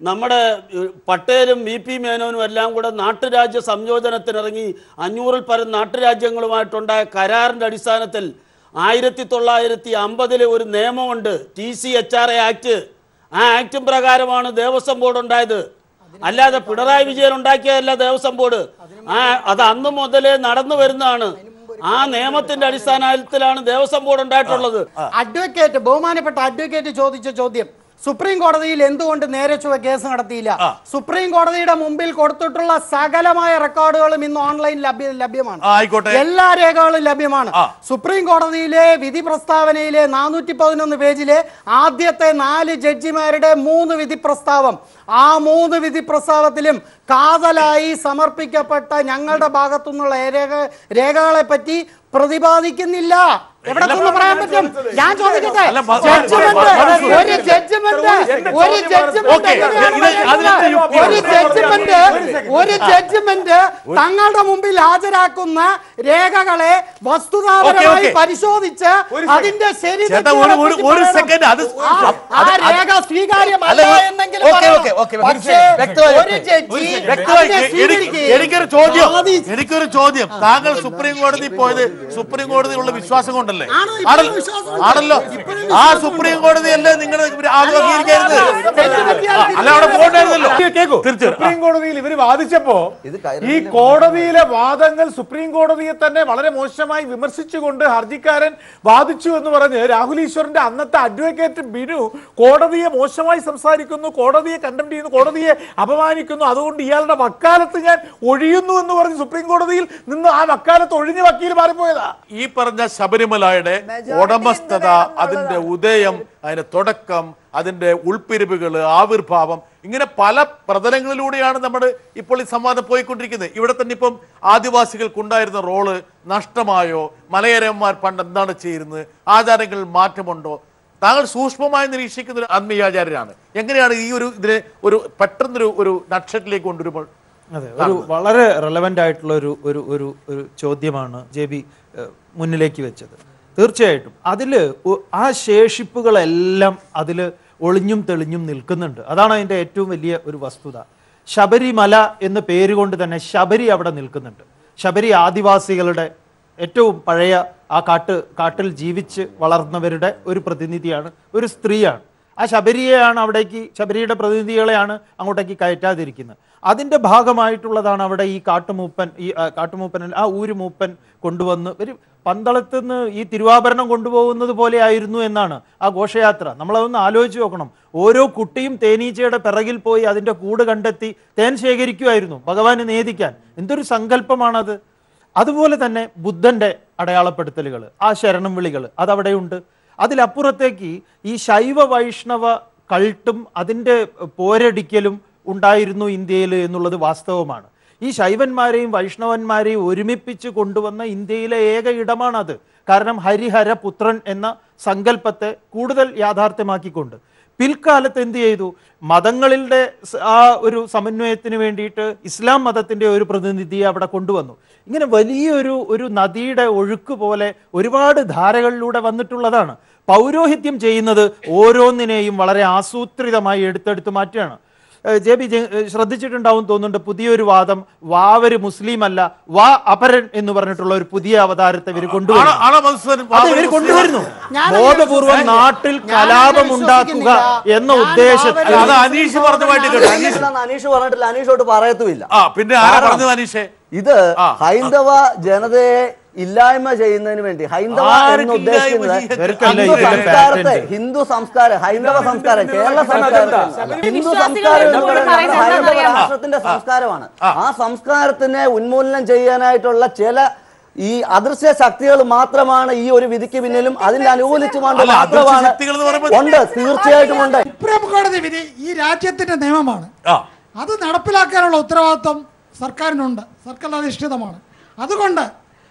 നമ്മുടെ ഏഹ്, പട്ടേലും വി പി മേനോനും എല്ലാം കൂടെ നാട്ടുരാജ്യ സംയോജനത്തിനിറങ്ങി അഞ്ഞൂറിൽ പരം നാട്ടുരാജ്യങ്ങളുമായിട്ടുണ്ടായ കരാറിൻ്റെ അടിസ്ഥാനത്തിൽ ആയിരത്തി തൊള്ളായിരത്തി അമ്പതിലെ ഒരു നിയമമുണ്ട് T C H R A act ആ ആക്ടും പ്രകാരമാണ് ദേവസ്വം ബോർഡ് ഉണ്ടായത് അല്ലാതെ പിണറായി വിജയൻ ഉണ്ടാക്കിയതല്ല ദേവസ്വം ബോർഡ് ആ അത് അന്ന് മുതലേ നടന്നു വരുന്നതാണ് ആ നിയമത്തിന്റെ അടിസ്ഥാനത്തിലാണ് ദേവസ്വം ബോർഡ് ഉണ്ടായിട്ടുള്ളത് അഡ്വക്കേറ്റ് ബഹുമാനപ്പെട്ട അഡ്വക്കേറ്റ് ചോദിച്ച ചോദ്യം സുപ്രീം കോടതിയിൽ എന്തുകൊണ്ട് നേരെ ചൊവ്വ കേസ് നടത്തിയില്ല സുപ്രീം കോടതിയുടെ മുമ്പിൽ കൊടുത്തിട്ടുള്ള സകലമായ റെക്കോർഡുകളും ഇന്ന് ഓൺലൈൻ ലഭ്യ ലഭ്യമാണ് ആ, ആയിക്കോട്ടെ. എല്ലാ രേഖകളും ലഭ്യമാണ് സുപ്രീം കോടതിയിലെ വിധി പ്രസ്താവനയിലെ നാനൂറ്റി പതിനൊന്ന് പേജിലെ ആദ്യത്തെ നാല് ജഡ്ജിമാരുടെ മൂന്ന് വിധി പ്രസ്താവം ആ മൂന്ന് വിധി പ്രസ്താവത്തിലും കാതലായി സമർപ്പിക്കപ്പെട്ട ഞങ്ങളുടെ ഭാഗത്തുനിന്നുള്ള രേഖ രേഖകളെ പറ്റി പ്രതിപാദിക്കുന്നില്ല എവിടെ നിന്ന് പറയാൻ പറ്റും ഞാൻ ചോദിക്കട്ടെ അല്ല, മ- ജഡ്ജ്മെന്റ് മ- ഒരു ജഡ്ജ്മെന്റ് ഒരു ജഡ്ജ്മെന്റ് ഓക്കേ, എങ്ങനെയാണ് ഇത് അതിനെന്താ പറയുന്നത്? യുക്തി? ഒരു ജഡ്ജ്മെന്റ് ഒരു ജഡ്ജ്മെന്റ് തങ്ങളുടെ മുമ്പിൽ ഹാജരാക്കുന്ന രേഖകളെ വസ്തുതാപരമായി ഓക്കേ, ഓക്കേ. പരിശോധിച്ച് അതിന്റെ ശരി ചേട്ടാ, തെറ്റുകളെ ഒരു- ഒരു- പറ്റി ഒരു പറയണം. second, അത് ആ- ആ അത്- അത് രേഖ സ്വീകാര്യമല്ല അല്ല, ഒരു- എന്നെങ്കിലും ഓക്കേ, പറയണം. ഓക്കേ, ഓക്കേ, പക്ഷേ വ്യക്തമായി, ഒരു ജഡ്ജി വ്യക്തമായി അതിനെ എനിക്ക് സ്വീകരിക്കുകയും എനിക്കൊരു ചോദ്യം വാദിച്ച് എനിക്കൊരു ചോദ്യം താങ്കൾ സുപ്രീം കോടതി പോയത് സുപ്രീം കോടതിയിലുള്ള വിശ്വാസം കൊണ്ടല്ലേ ആണ്, ഇപ്പോഴും ആണല്ലോ വിശ്വാസമുണ്ട്. ആണല്ലോ ഇപ്പോഴും ആ സുപ്രീം കോടതിയല്ലേ നിങ്ങൾ ആഗ്രഹിക്കരുത് തെറ്റ് പറ്റിയാൽ അല്ല അവിടെ പോകണ്ടായിരുന്നല്ലോ കേക്കൂ തീർച്ചയായും സുപ്രീം കോടതിയിൽ ഇവര് വാദിച്ചപ്പോ ഇത് ഈ കയറുന്നില്ല. കോടതിയിലെ വാദങ്ങൾ സുപ്രീം കോടതിയെ തന്നെ വളരെ മോശമായി വിമർശിച്ചുകൊണ്ട് ഹർജിക്കാരൻ വാദിച്ചു എന്ന് പറഞ്ഞ് രാഹുൽ ഈശ്വറിന്റെ അന്നത്തെ അഡ്വക്കേറ്റ് ബിനു കോടതിയെ മോശമായി സംസാരിക്കുന്നു കോടതിയെ കണ്ടംപ്റ്റ് ചെയ്യുന്നു കോടതിയെ അപമാനിക്കുന്നു അതുകൊണ്ട് ഇയാളുടെ വക്കാലത്ത് ഞാൻ ഒഴിയുന്നു എന്ന് പറഞ്ഞ് സുപ്രീം കോടതിയിൽ നിന്ന് ആ വക്കാലത്ത് ഒഴിഞ്ഞ വക്കീൽ മാറിപ്പോയതാ ഈ പറഞ്ഞ ശബരിമലയുടെ Majority ഉടമസ്ഥത എന്ത് വേണം അതിന്റെ എന്നുള്ളതാണ്. ഉദയം അതിന്റെ തുടക്കം അതിന്റെ ഉൾപ്പിരിവുകൾ ആവിർഭാവം ഇങ്ങനെ പല പ്രതലങ്ങളിലൂടെയാണ് നമ്മുടെ ഇപ്പോൾ ഈ സംവാദം പോയിക്കൊണ്ടിരിക്കുന്നത് ഇവിടെ തന്നെ ഇപ്പം ആദിവാസികൾക്കുണ്ടായിരുന്ന റോള് നഷ്ടമായോ മലയരന്മാർ പണ്ട് എന്താണ് ചെയ്യുന്നത് ആചാരങ്ങളിൽ മാറ്റമുണ്ടോ താങ്കൾ സൂക്ഷ്മമായി നിരീക്ഷിക്കുന്ന ഒരു ആത്മീയാചാര്യനാണ് എങ്ങനെയാണ് ഈ ഒരു ഇതിനെ ഒരു പെട്ടെന്നൊരു ഒരു നക്ഷട്ടിലേക്ക് കൊണ്ടുവരുമ്പോൾ അതെ ഒരു വളരെ റെലവൻ്റ് ആയിട്ടുള്ള ഒരു ഒരു ഒരു ഒരു ചോദ്യമാണ് ജെ ബി ഏഹ്, മുന്നിലേക്ക് വെച്ചത് തീർച്ചയായിട്ടും അതിൽ ആ ശേഷിപ്പുകളെല്ലാം അതിൽ ഒളിഞ്ഞും തെളിഞ്ഞും നിൽക്കുന്നുണ്ട് അതാണ് അതിൻ്റെ ഏറ്റവും വലിയ ഒരു വസ്തുത ശബരിമല എന്ന പേര് കൊണ്ട് തന്നെ ശബരി അവിടെ നിൽക്കുന്നുണ്ട് ശബരി ആദിവാസികളുടെ ഏറ്റവും പഴയ ആ കാട്ട് കാട്ടിൽ ജീവിച്ച് വളർന്നവരുടെ ഒരു പ്രതിനിധിയാണ് ഒരു സ്ത്രീയാണ് ആ ശബരിയെയാണ് അവിടേക്ക് ശബരിയുടെ പ്രതിനിധികളെയാണ് അങ്ങോട്ടേക്ക് കയറ്റാതിരിക്കുന്നത് അതിൻ്റെ ഭാഗമായിട്ടുള്ളതാണ് അവിടെ ഈ കാട്ടുമൂപ്പൻ ഈ ആ, കാട്ടുമൂപ്പൻ ആ ഊരുമൂപ്പൻ കൊണ്ടുവന്ന് ഒരു പന്തളത്ത് നിന്ന് ഈ തിരുവാഭരണം കൊണ്ടുപോകുന്നത് പോലെ ആയിരുന്നു എന്നാണ് ആ ഘോഷയാത്ര നമ്മളതൊന്ന് ആലോചിച്ച് നോക്കണം ഓരോ കുട്ടിയും തേനീച്ചയുടെ പിറകിൽ പോയി അതിൻ്റെ കൂട് കണ്ടെത്തി തേൻ ശേഖരിക്കുമായിരുന്നു ഭഗവാനെ നേദിക്കാൻ എന്തൊരു സങ്കല്പമാണത് അതുപോലെ തന്നെ ബുദ്ധന്റെ അടയാളപ്പെടുത്തലുകൾ ആ ശരണം വിളികൾ അതവിടെയുണ്ട് അതിലപ്പുറത്തേക്ക് ഈ ശൈവ വൈഷ്ണവ കൾട്ടും അതിൻ്റെ പോരടിക്കലും ഉണ്ടായിരുന്നു ഇന്ത്യയിൽ എന്നുള്ളത് വാസ്തവമാണ് ഈ ശൈവന്മാരെയും വൈഷ്ണവന്മാരെയും ഒരുമിപ്പിച്ച് കൊണ്ടുവന്ന ഇന്ത്യയിലെ ഏക ഇടമാണത് കാരണം ഹരിഹര പുത്രൻ എന്ന സങ്കല്പത്തെ കൂടുതൽ യാഥാർത്ഥ്യമാക്കിക്കൊണ്ട് പിൽക്കാലത്ത് എന്ത് ചെയ്തു മതങ്ങളുടെ സ- ആ ഒരു സമന്വയത്തിന് വേണ്ടിയിട്ട് ഇസ്ലാം മതത്തിന്റെ ഒരു പ്രതിനിധിയെ അവിടെ കൊണ്ടുവന്നു ഇങ്ങനെ വലിയൊരു ഒരു നദിയുടെ ഒഴുക്ക് പോലെ ഒരുപാട് ധാരകളിലൂടെ വന്നിട്ടുള്ളതാണ് പൗരോഹിത്യം ചെയ്യുന്നത് ഓരോന്നിനെയും വളരെ ആസൂത്രിതമായി എടുത്തെടുത്ത് മാറ്റുകയാണ് ഏഹ് ജെ ബി ജെ- ഏഹ് ശ്രദ്ധിച്ചിട്ടുണ്ടാവും തോന്നുന്നുണ്ട് പുതിയൊരു വാദം വാവര് മുസ്ലിം അല്ല വാ അപരൻ എന്ന് പറഞ്ഞിട്ടുള്ള ഒരു പുതിയ അവതാരത്തെ ഇവർ കൊണ്ടുവരുന്നു ആണോ മധുസൂദൻ അത് ഇവർ കൊണ്ടുവരുന്നു ഞാൻ ബോധപൂർവം അങ്ങനെ നാട്ടിൽ ഞാൻ കലാപം അങ്ങനെ ഉണ്ടാക്കുക വിശ്വസിക്കുന്നില്ല. എന്ന ഞാൻ ഉദ്ദേശത്തിൽ അത് അനീഷ് പറഞ്ഞുമായിട്ട് കേട്ടോ അനീഷ് അനീഷ് അനീഷ് പറഞ്ഞിട്ടില്ല അനീഷോട്ട് പറയത്തുമില്ല ആ പിന്നെ ആരാ കാരണം പറഞ്ഞത് അനീഷേ ഇത് ആ. ഹൈന്ദവ ജനതയെ ഇല്ലായ്മ ചെയ്യുന്നതിന് വേണ്ടി ഹൈന്ദവ ആർക്ക് എന്ന് ഇല്ലായ്മ ഉദ്ദേശിക്കുന്നത് ചെയ്യാൻ? ഇവർക്കല്ല ഹിന്ദു ഇതിലെ സംസ്കാരത്തെ patent. ഹിന്ദു സംസ്കാരം ഹൈന്ദവ സംസ്കാരം കേരള സംസ്കാരം ഹിന്ദു സംസ്കാരം എന്ന് എന്നോട് പറയുന്നത് പറയുന്നത് ഹൈന്ദവ എന്താണെന്നറിയാമോ? രാഷ്ട്രത്തിന്റെ സംസ്കാരമാണ് ആ സംസ്കാരത്തിനെ ഉന്മൂലനം ചെയ്യാനായിട്ടുള്ള ചില ഈ അദൃശ്യ ശക്തികൾ മാത്രമാണ് ഈ ഒരു വിധിക്ക് പിന്നിലും അതിൽ അനുകൂലിച്ചുകൊണ്ട് അല്ല, അദൃശ്യ മാത്രമാണ് ശക്തികൾ എന്ന് പറയുമ്പോൾ- ഉണ്ട് തീർച്ചയായിട്ടും ഉണ്ട് സുപ്രീം കോടതി വിധി ഈ രാജ്യത്തിന്റെ നിയമമാണ് ആ അത് നടപ്പിലാക്കാനുള്ള ഉത്തരവാദിത്വം സർക്കാരിനുണ്ട് സർക്കാർ അധിഷ്ഠിതമാണ് അതുകൊണ്ട്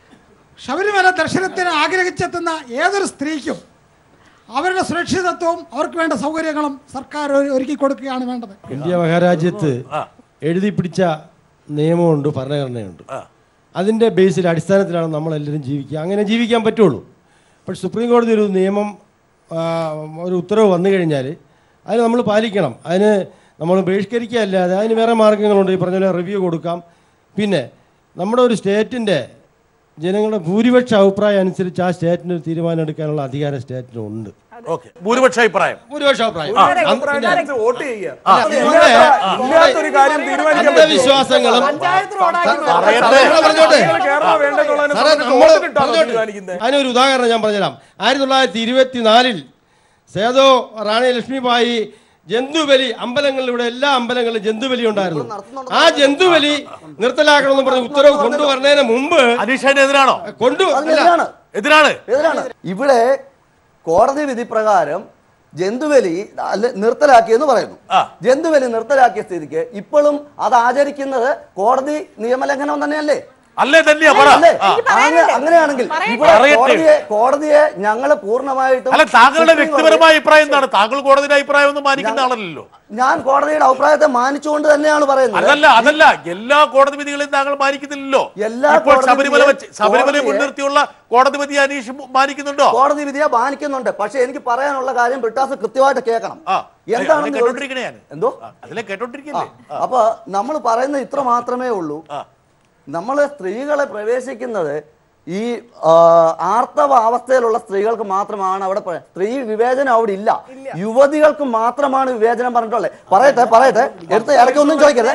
ശബരിമല ദർശനത്തിന് ആഗ്രഹിച്ചെത്തുന്ന ഏതൊരു സ്ത്രീക്കും അവരുടെ സുരക്ഷിതത്വവും അവർക്ക് വേണ്ട സൗകര്യങ്ങളും സർക്കാർ ഒരു- ഒരുക്കി കൊടുക്കുകയാണ് വേണ്ടത് ഇന്ത്യ മഹാരാജ്യത്ത് എഴുതി പിടിച്ച നിയമമുണ്ട് ഭരണഘടനയുണ്ട് അതിൻ്റെ ബേസിൽ അടിസ്ഥാനത്തിലാണ് നമ്മളെല്ലാവരും ജീവിക്കുക അങ്ങനെ ജീവിക്കാൻ പറ്റുള്ളൂ പക്ഷെ സുപ്രീം കോടതി ഒരു നിയമം ആ, ഒരു ഉത്തരവ് വന്നു കഴിഞ്ഞാൽ അതിന് നമ്മൾ പാലിക്കണം അതിന് നമ്മൾ ബഹിഷ്കരിക്കുകയല്ലാതെ അതിന് വേറെ മാർഗ്ഗങ്ങളുണ്ട് ഈ പറഞ്ഞ പോലെ റിവ്യൂ കൊടുക്കാം പിന്നെ നമ്മുടെ ഒരു സ്റ്റേറ്റിൻ്റെ ജനങ്ങളുടെ ഭൂരിപക്ഷ അഭിപ്രായം അനുസരിച്ച് ആ സ്റ്റേറ്റിന് ഒരു തീരുമാനം എടുക്കാനുള്ള അധികാരം സ്റ്റേറ്റിനുണ്ട് ഓക്കെ ഭൂരിപക്ഷ അഭിപ്രായം ഭൂരിപക്ഷ അഭിപ്രായം ആ. അന്ന് അഭിപ്രായം പിന്നെ- അനുസരിച്ച് വോട്ട് ചെയ്യുക അല്ല, ഇല്ലാത്ത- ഇവിടെ- ഇല്ലാത്തൊരു കാര്യം തീരുമാനിക്കാൻ പറ്റുമോ? അന്ധവിശ്വാസങ്ങളും പറയട്ടെ. പറഞ്ഞോട്ടെ. കേരളം വേണ്ടെന്നുള്ളതിനെ സാറേ, സംബന്ധിച്ച് നമ്മള് വോട്ടിട്ടാണോ പറഞ്ഞോട്ടെ. തീരുമാനിക്കുന്നത്? അതിനൊരു ഉദാഹരണം ഞാൻ പറഞ്ഞുതരാം ആയിരത്തി തൊള്ളായിരത്തി ഇരുപത്തിനാലിൽ സേതോ റാണി ലക്ഷ്മിബായി ജന്തുബലി അമ്പലങ്ങളിൽ ഇവിടെ എല്ലാ അമ്പലങ്ങളിലും ജന്തുബലി ഉണ്ടായിരുന്നു ആ ജന്തുബലി നിർത്തലാക്കണമെന്ന് പറഞ്ഞ് ഉത്തരവ് കൊണ്ടുവരുന്നതിന് മുമ്പ് എതിരാണോ കൊണ്ടു അതിനെതിരാണ്. എതിരാണ് എതിരാണ് ഇവിടെ കോടതി വിധി പ്രകാരം ജന്തുബലി അല്ല നിർത്തലാക്കിയെന്ന് പറയുന്നു ജന്തുബലി നിർത്തലാക്കിയ സ്ഥിതിക്ക് ഇപ്പോഴും അത് ആചരിക്കുന്നത് കോടതി നിയമലംഘനം തന്നെയല്ലേ അല്ലേ തന്നെയാ പറ അല്ലേ? ആ. അങ്ങ- അങ്ങനെയാണെങ്കിൽ ഇവിടെ പറയട്ടെ. കോടതിയെ കോടതിയെ ഞങ്ങൾ പൂർണ്ണമായിട്ടും അല്ല താങ്കളുടെ സുപ്രീം വ്യക്തിപരമായ അഭിപ്രായം എന്താണ് താങ്കൾ കോടതിയുടെ അഭിപ്രായം ഒന്നും മാനിക്കുന്ന ആളല്ലല്ലോ ഞാൻ കോടതിയുടെ അഭിപ്രായത്തെ മാനിച്ചുകൊണ്ട് തന്നെയാണ് പറയുന്നത് അതല്ല അതല്ല എല്ലാ കോടതി വിധികളെയും താങ്കൾ മാനിക്കുന്നില്ലല്ലോ എല്ലാ ഇപ്പോൾ കോടതി ശബരിമല വെച്ച് വിധിയെ- ശബരിമല കോടതിയെ- മുൻനിർത്തിയുള്ള കോടതി വിധി അനീഷ് മാനിക്കുന്നുണ്ടോ കോടതി വിധിയെ മാനിക്കുന്നുണ്ട് പക്ഷെ എനിക്ക് പറയാനുള്ള കാര്യം ബ്രിട്ടാസ് കൃത്യമായിട്ട് കേൾക്കണം അതിലെ എന്താണെന്ന് കേട്ടോണ്ടിരിക്കണേ ഞാൻ എന്തോ അതിലെ കേട്ടോണ്ടിരിക്കല്ലേ അപ്പൊ നമ്മൾ പറയുന്ന ഇത്ര മാത്രമേ ഉള്ളൂ നമ്മൾ സ്ത്രീകളെ പ്രവേശിക്കുന്നത് ഈ ആ, ആർത്തവ അവസ്ഥയിലുള്ള സ്ത്രീകൾക്ക് മാത്രമാണ് അവിടെ പ്ര- സ്ത്രീ വിവേചനം അവിടെ ഇല്ല യുവതികൾക്ക് മാത്രമാണ് വിവേചനം പറഞ്ഞിട്ടുള്ളത് പറയട്ടെ പറയട്ടെ എടുത്ത് ഇടയ്ക്ക് ഒന്നും ചോദിക്കരുത്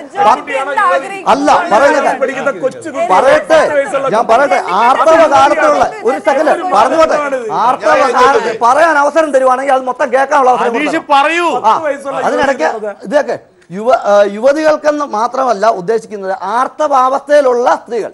അല്ല പറയുന്നത് പറയട്ടെ ഞാൻ പറയട്ടെ ആർത്തവ കാലത്തുള്ള ഒരു സെക്കൻഡ് പറഞ്ഞോട്ടെ ആർത്തവ കാലത്ത് പറയാൻ അവസരം തരുവാണെങ്കിൽ അത് മൊത്തം കേൾക്കാനുള്ള അവസരം അനീഷ് കൊടുക്കണം. പറയൂ ആ, അതിനിടയ്ക്ക് ഇതൊക്കെ യുവ ആ, യുവതികൾക്കെന്ന് മാത്രമല്ല ഉദ്ദേശിക്കുന്നത് ആർത്തവാവസ്ഥയിലുള്ള സ്ത്രീകൾ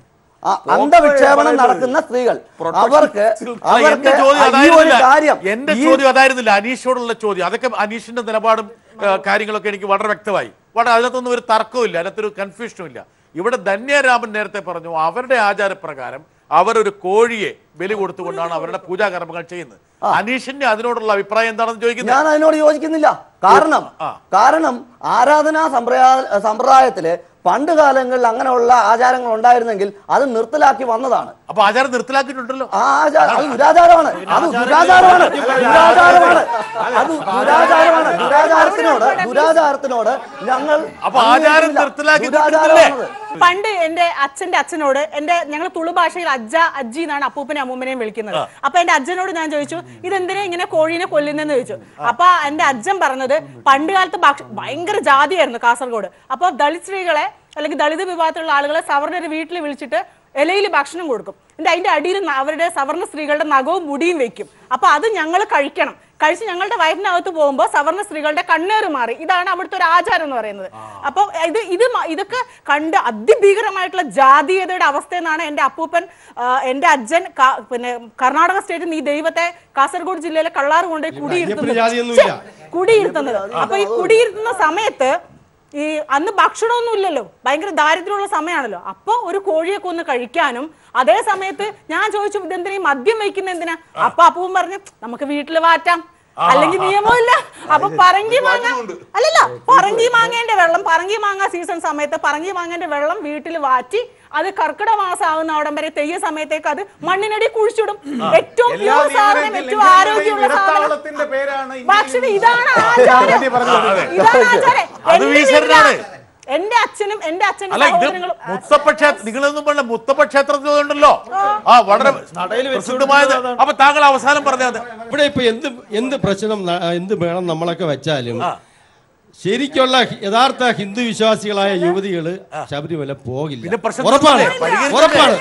ആ, അന്ധവിക്ഷേപണം നടക്കുന്ന സ്ത്രീകൾ അവർക്ക് അല്ല, അവർക്ക് എന്റെ ചോദ്യം ഈ ഒരു അതായിരുന്നില്ല കാര്യം എന്റെ ഈ- ചോദ്യം അതായിരുന്നില്ല അനീഷോടുള്ള ചോദ്യം അതൊക്കെ അനീഷിന്റെ നിലപാടും ആ, കാര്യങ്ങളൊക്കെ എനിക്ക് വളരെ വ്യക്തമായി വളരെ അതിനകത്തൊന്നും ഒരു തർക്കവും അതിനകത്തൊരു കൺഫ്യൂഷനും ഇല്ല ഇവിടെ ധന്യരാമൻ നേരത്തെ പറഞ്ഞു അവരുടെ ആചാരപ്രകാരം അവരൊരു കോഴിയെ ബലി കൊടുത്തുകൊണ്ടാണ് അവരുടെ പൂജാകർമ്മങ്ങൾ ചെയ്യുന്നത് അനീഷിന്റെ അതിനോടുള്ള അഭിപ്രായം എന്താണെന്ന് ചോദിക്കുന്നത് ഞാൻ അതിനോട് യോജിക്കുന്നില്ല കാരണം കാരണം ആരാധനാ സമ്പ്രദായ സമ്പ്രദായത്തില് പണ്ട് കാലങ്ങളിൽ അങ്ങനെയുള്ള ആചാരങ്ങൾ ഉണ്ടായിരുന്നെങ്കിൽ അത് നിർത്തലാക്കി വന്നതാണ് അപ്പൊ ആചാരം നിർത്തലാക്കിയിട്ടുണ്ടല്ലോ ആ ആചാരം അത് ദുരാചാരമാണ് അത് ദുരാചാരമാണ് ദുരാചാരമാണ് അത് ദുരാചാരമാണ് ദുരാചാരത്തിനോട് ദുരാചാരത്തിനോട് ഞങ്ങൾ അപ്പൊ ആചാരം അംഗീകരിക്കുന്നില്ല. നിർത്തലാക്കി ദുരാചാരമാണത്. പണ്ട് എന്റെ അച്ഛന്റെ അച്ഛനോട് എന്റെ ഞങ്ങൾ തുളു ഭാഷയിൽ അജ്ജ അജ്ജി എന്നാണ് അപ്പൂപ്പനെ അമ്മൂമ്മനെയും വിളിക്കുന്നത് അപ്പൊ എന്റെ അച്ഛനോട് ഞാൻ ചോദിച്ചു ഇതെന്തിനാ ഇങ്ങനെ കോഴീനെ കൊല്ലുന്നെന്ന് ചോദിച്ചു അപ്പൊ എന്റെ അച്ഛൻ പറഞ്ഞത് പണ്ട് കാലത്ത് ഭക്ഷ- ഭയങ്കര ജാതിയായിരുന്നു കാസർഗോഡ് അപ്പൊ ദളിത് സ്ത്രീകളെ അല്ലെങ്കിൽ ദളിത് വിഭാഗത്തിലുള്ള ആളുകളെ സവർണർ വീട്ടിൽ വിളിച്ചിട്ട് ഇലയിൽ ഭക്ഷണം കൊടുക്കും എന്നിട്ട് അതിന്റെ അടിയിൽ ന- അവരുടെ സവർണ സ്ത്രീകളുടെ നഖവും മുടിയും വെക്കും അപ്പൊ അത് ഞങ്ങൾ കഴിക്കണം കഴിച്ച് ഞങ്ങളുടെ വയറ്റിനകത്ത് പോകുമ്പോൾ സവർണ സ്ത്രീകളുടെ കണ്ണേറ് മാറി ഇതാണ് അവിടുത്തെ ഒരു ആചാരം എന്ന് പറയുന്നത് അപ്പോൾ ഇത് ഇത് മ- ഇതൊക്കെ കണ്ട് അതിഭീകരമായിട്ടുള്ള ജാതീയതയുടെ അവസ്ഥ എന്നാണ് എൻ്റെ അപ്പൂപ്പൻ ആ, എൻ്റെ അച്ഛൻ ക- പിന്നെ കർണാടക സ്റ്റേറ്റിൽ നിന്ന് ഈ ദൈവത്തെ കാസർഗോഡ് ജില്ലയിലെ കള്ളാറ് കൊണ്ട് കുടിയിരുത്തുന്നത് ജാതിയൊന്നുമില്ല. ഛെ, കുടിയിരുത്തുന്നത് അപ്പൊ ഈ കുടിയിരുത്തുന്ന സമയത്ത് ഈ അന്ന് ഭക്ഷണമൊന്നും ഇല്ലല്ലോ ഭയങ്കര ദാരിദ്ര്യമുള്ള സമയമാണല്ലോ അപ്പൊ ഒരു കോഴിയെ കൊന്ന് കഴിക്കാനും അതേ സമയത്ത് ഞാൻ ചോദിച്ചു ഇതെന്തിനാ ഈ മദ്യം വയ്ക്കുന്ന എന്തിനാ അപ്പൊ അപ്പവും പറഞ്ഞു നമുക്ക് വീട്ടിൽ വാറ്റാം അല്ലെങ്കിൽ നിയമമില്ല അപ്പൊ പറങ്കി മാങ്ങ അല്ലല്ല പറങ്കി മാങ്ങേന്റെ വെള്ളം പറങ്കി മാങ്ങ സീസൺ സമയത്ത് പറങ്കി മാങ്ങേന്റെ വെള്ളം വീട്ടിൽ വാറ്റി അത് കർക്കിടക മാസം ആവുന്ന അവിടം വരെ തെയ്യ സമയത്തേക്ക് അത് മണ്ണിനടി കുഴിച്ചിടും ഏറ്റവും എല്ലാ പ്യൂർ സാധനം നിയമ ഏറ്റവും ആരോഗ്യമുള്ള സാധനം ഇടത്താവളത്തിന്റെ പേരാണ് ഭക്ഷണം ഇതാണ് ആചാരം ഇതാണ് ആചാരം അത് എന്റെ വീശരുതാണ്. വീട്ടിലാ. എന്റെ അച്ഛനും എന്റെ അച്ഛനും അല്ല ഇത് സഹോദരങ്ങളും മുത്തപ്പ ക്ഷേത്രം നിങ്ങളൊന്നും പറഞ്ഞ മുത്തപ്പ ക്ഷേത്രത്തിലുണ്ടല്ലോ ആ വളരെ പ്രസിദ്ധമായത് അപ്പൊ താങ്കൾ അവസാനം പറഞ്ഞത് ഇവിടെ ഇപ്പൊ എന്ത് എന്ത് പ്രശ്നം ന- എന്ത് വേണം നമ്മളൊക്കെ വെച്ചാലും ശരിക്കുള്ള ഹി- യഥാർത്ഥ ഹിന്ദു വിശ്വാസികളായ യുവതികള് ശബരിമല പോകില്ല പിന്നെ പ്രശ്നം ഉറപ്പാണ് തീർന്നില്ലേ? പരിഹരിച്ചില്ലേ? ഉറപ്പാണ്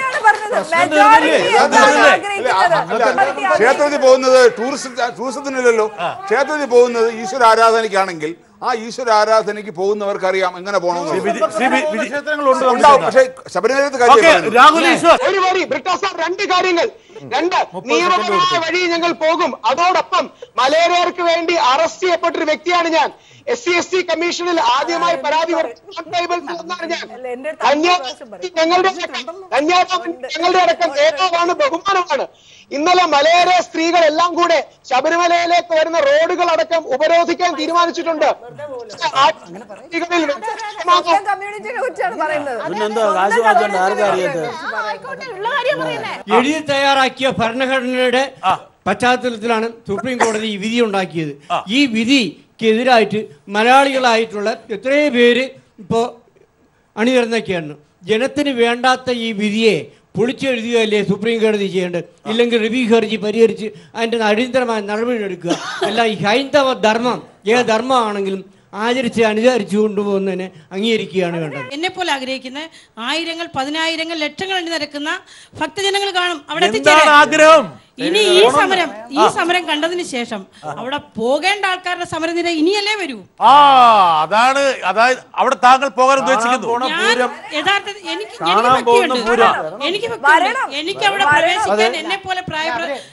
ക്ഷേത്രത്തിൽ പോകുന്നത് ടൂറിസ്റ്റ് ടൂറിസത്തിനല്ലല്ലോ ക്ഷേത്രത്തിൽ പോകുന്നത് ഈശ്വര ആരാധനയ്ക്കാണെങ്കിൽ ആ ഈശ്വര ആരാധനയ്ക്ക് പോകുന്നവർക്ക് അറിയാം എങ്ങനെ പോകണമെന്ന് ഉണ്ടാവും പക്ഷേ ശബരിമലത്തെ കാര്യം രാഹുൽ ഈശ്വർ ഒരു വരി ബ്രിട്ടാസ് സാർ രണ്ട് കാര്യങ്ങൾ രണ്ട് നിയമപരമായ വഴി ഞങ്ങൾ പോകും അതോടൊപ്പം മലേറിയർക്ക് വേണ്ടി അറസ്റ്റ് ചെയ്യപ്പെട്ടൊരു വ്യക്തിയാണ് ഞാൻ എസ് സി എസ് ടി കമ്മീഷനിൽ ആദ്യമായി പരാതി കൊടുത്താണ് ഞാൻ കന്യാകുമാരി ഞങ്ങളുടെ കന്യാകുമാരി ഞങ്ങളുടെ അടക്കം നേതാവാണ് ബഹുമാനമാണ് ഇന്നലെ മലയേറെ സ്ത്രീകൾ എല്ലാം കൂടെ ശബരിമലയിലേക്ക് വരുന്ന റോഡുകൾ അടക്കം ഉപരോധിക്കാൻ തീരുമാനിച്ചിട്ടുണ്ട് ആ സ്ത്രീകളിൽ കമ്മ്യൂണിറ്റിനെ കുറിച്ചാണ് പറയുന്നത് പിന്നെന്താ കാശ് വാങ്ങിച്ചോണ്ട് ആർക്കാ അറിയാത്തത് ഉള്ള കാര്യം പറയുന്നേ എഴുതി തയ്യാറാക്കിയ ഭരണഘടനയുടെ പശ്ചാത്തലത്തിലാണ് സുപ്രീം കോടതി ഈ വിധി ഉണ്ടാക്കിയത് ഈ വിധി എതിരായിട്ട് മലയാളികളായിട്ടുള്ള എത്രയോ പേര് ഇപ്പോൾ അണിനിരന്നൊക്കെയാണ് ജനത്തിന് വേണ്ടാത്ത ഈ വിധിയെ പൊളിച്ചെഴുതുകയല്ലേ സുപ്രീം കോടതി ചെയ്യേണ്ടത് ഇല്ലെങ്കിൽ റിവ്യൂ ഹർജി പരിഹരിച്ച് അതിൻ്റെ അടിയന്തരമായ നടപടി എടുക്കുക അല്ല ഈ ഹൈന്ദവ ധർമ്മം ഏത് ധർമ്മമാണെങ്കിലും ആചരിച്ച് അനുചരിച്ചു കൊണ്ടുപോകുന്നതിനെ അംഗീകരിക്കുകയാണ് വേണ്ടത് എന്നെ പോലെ ആഗ്രഹിക്കുന്ന ആയിരങ്ങൾ പതിനായിരങ്ങൾ ലക്ഷങ്ങൾ എണ്ണി നിരക്കുന്ന ഭക്തജനങ്ങൾ കാണും അവിടെ എന്താണ് എത്തിച്ചേരാൻ. ആഗ്രഹം? ഇനി ഈ പോണം. സമരം ഈ ആ. സമരം കണ്ടതിന് ശേഷം അവിടെ പോകേണ്ട ആൾക്കാരുടെ സമരനിര ഇനിയല്ലേ വരൂ ആ അതാണ് അതായത് അവിടെ താങ്കൾ പോകാൻ ഉദ്ദേശിക്കുന്നു ഞാൻ യഥാർത്ഥത്തിൽ എനിക്ക് എനിക്ക് കാണാൻ പോകുന്ന ഭക്തിയുണ്ട് പൂരം. എനിക്ക് ഭക്തിയുണ്ട് എനിക്ക് അവിടെ പ്രവേശിക്കാൻ എന്നെ പോലെ പ്രായ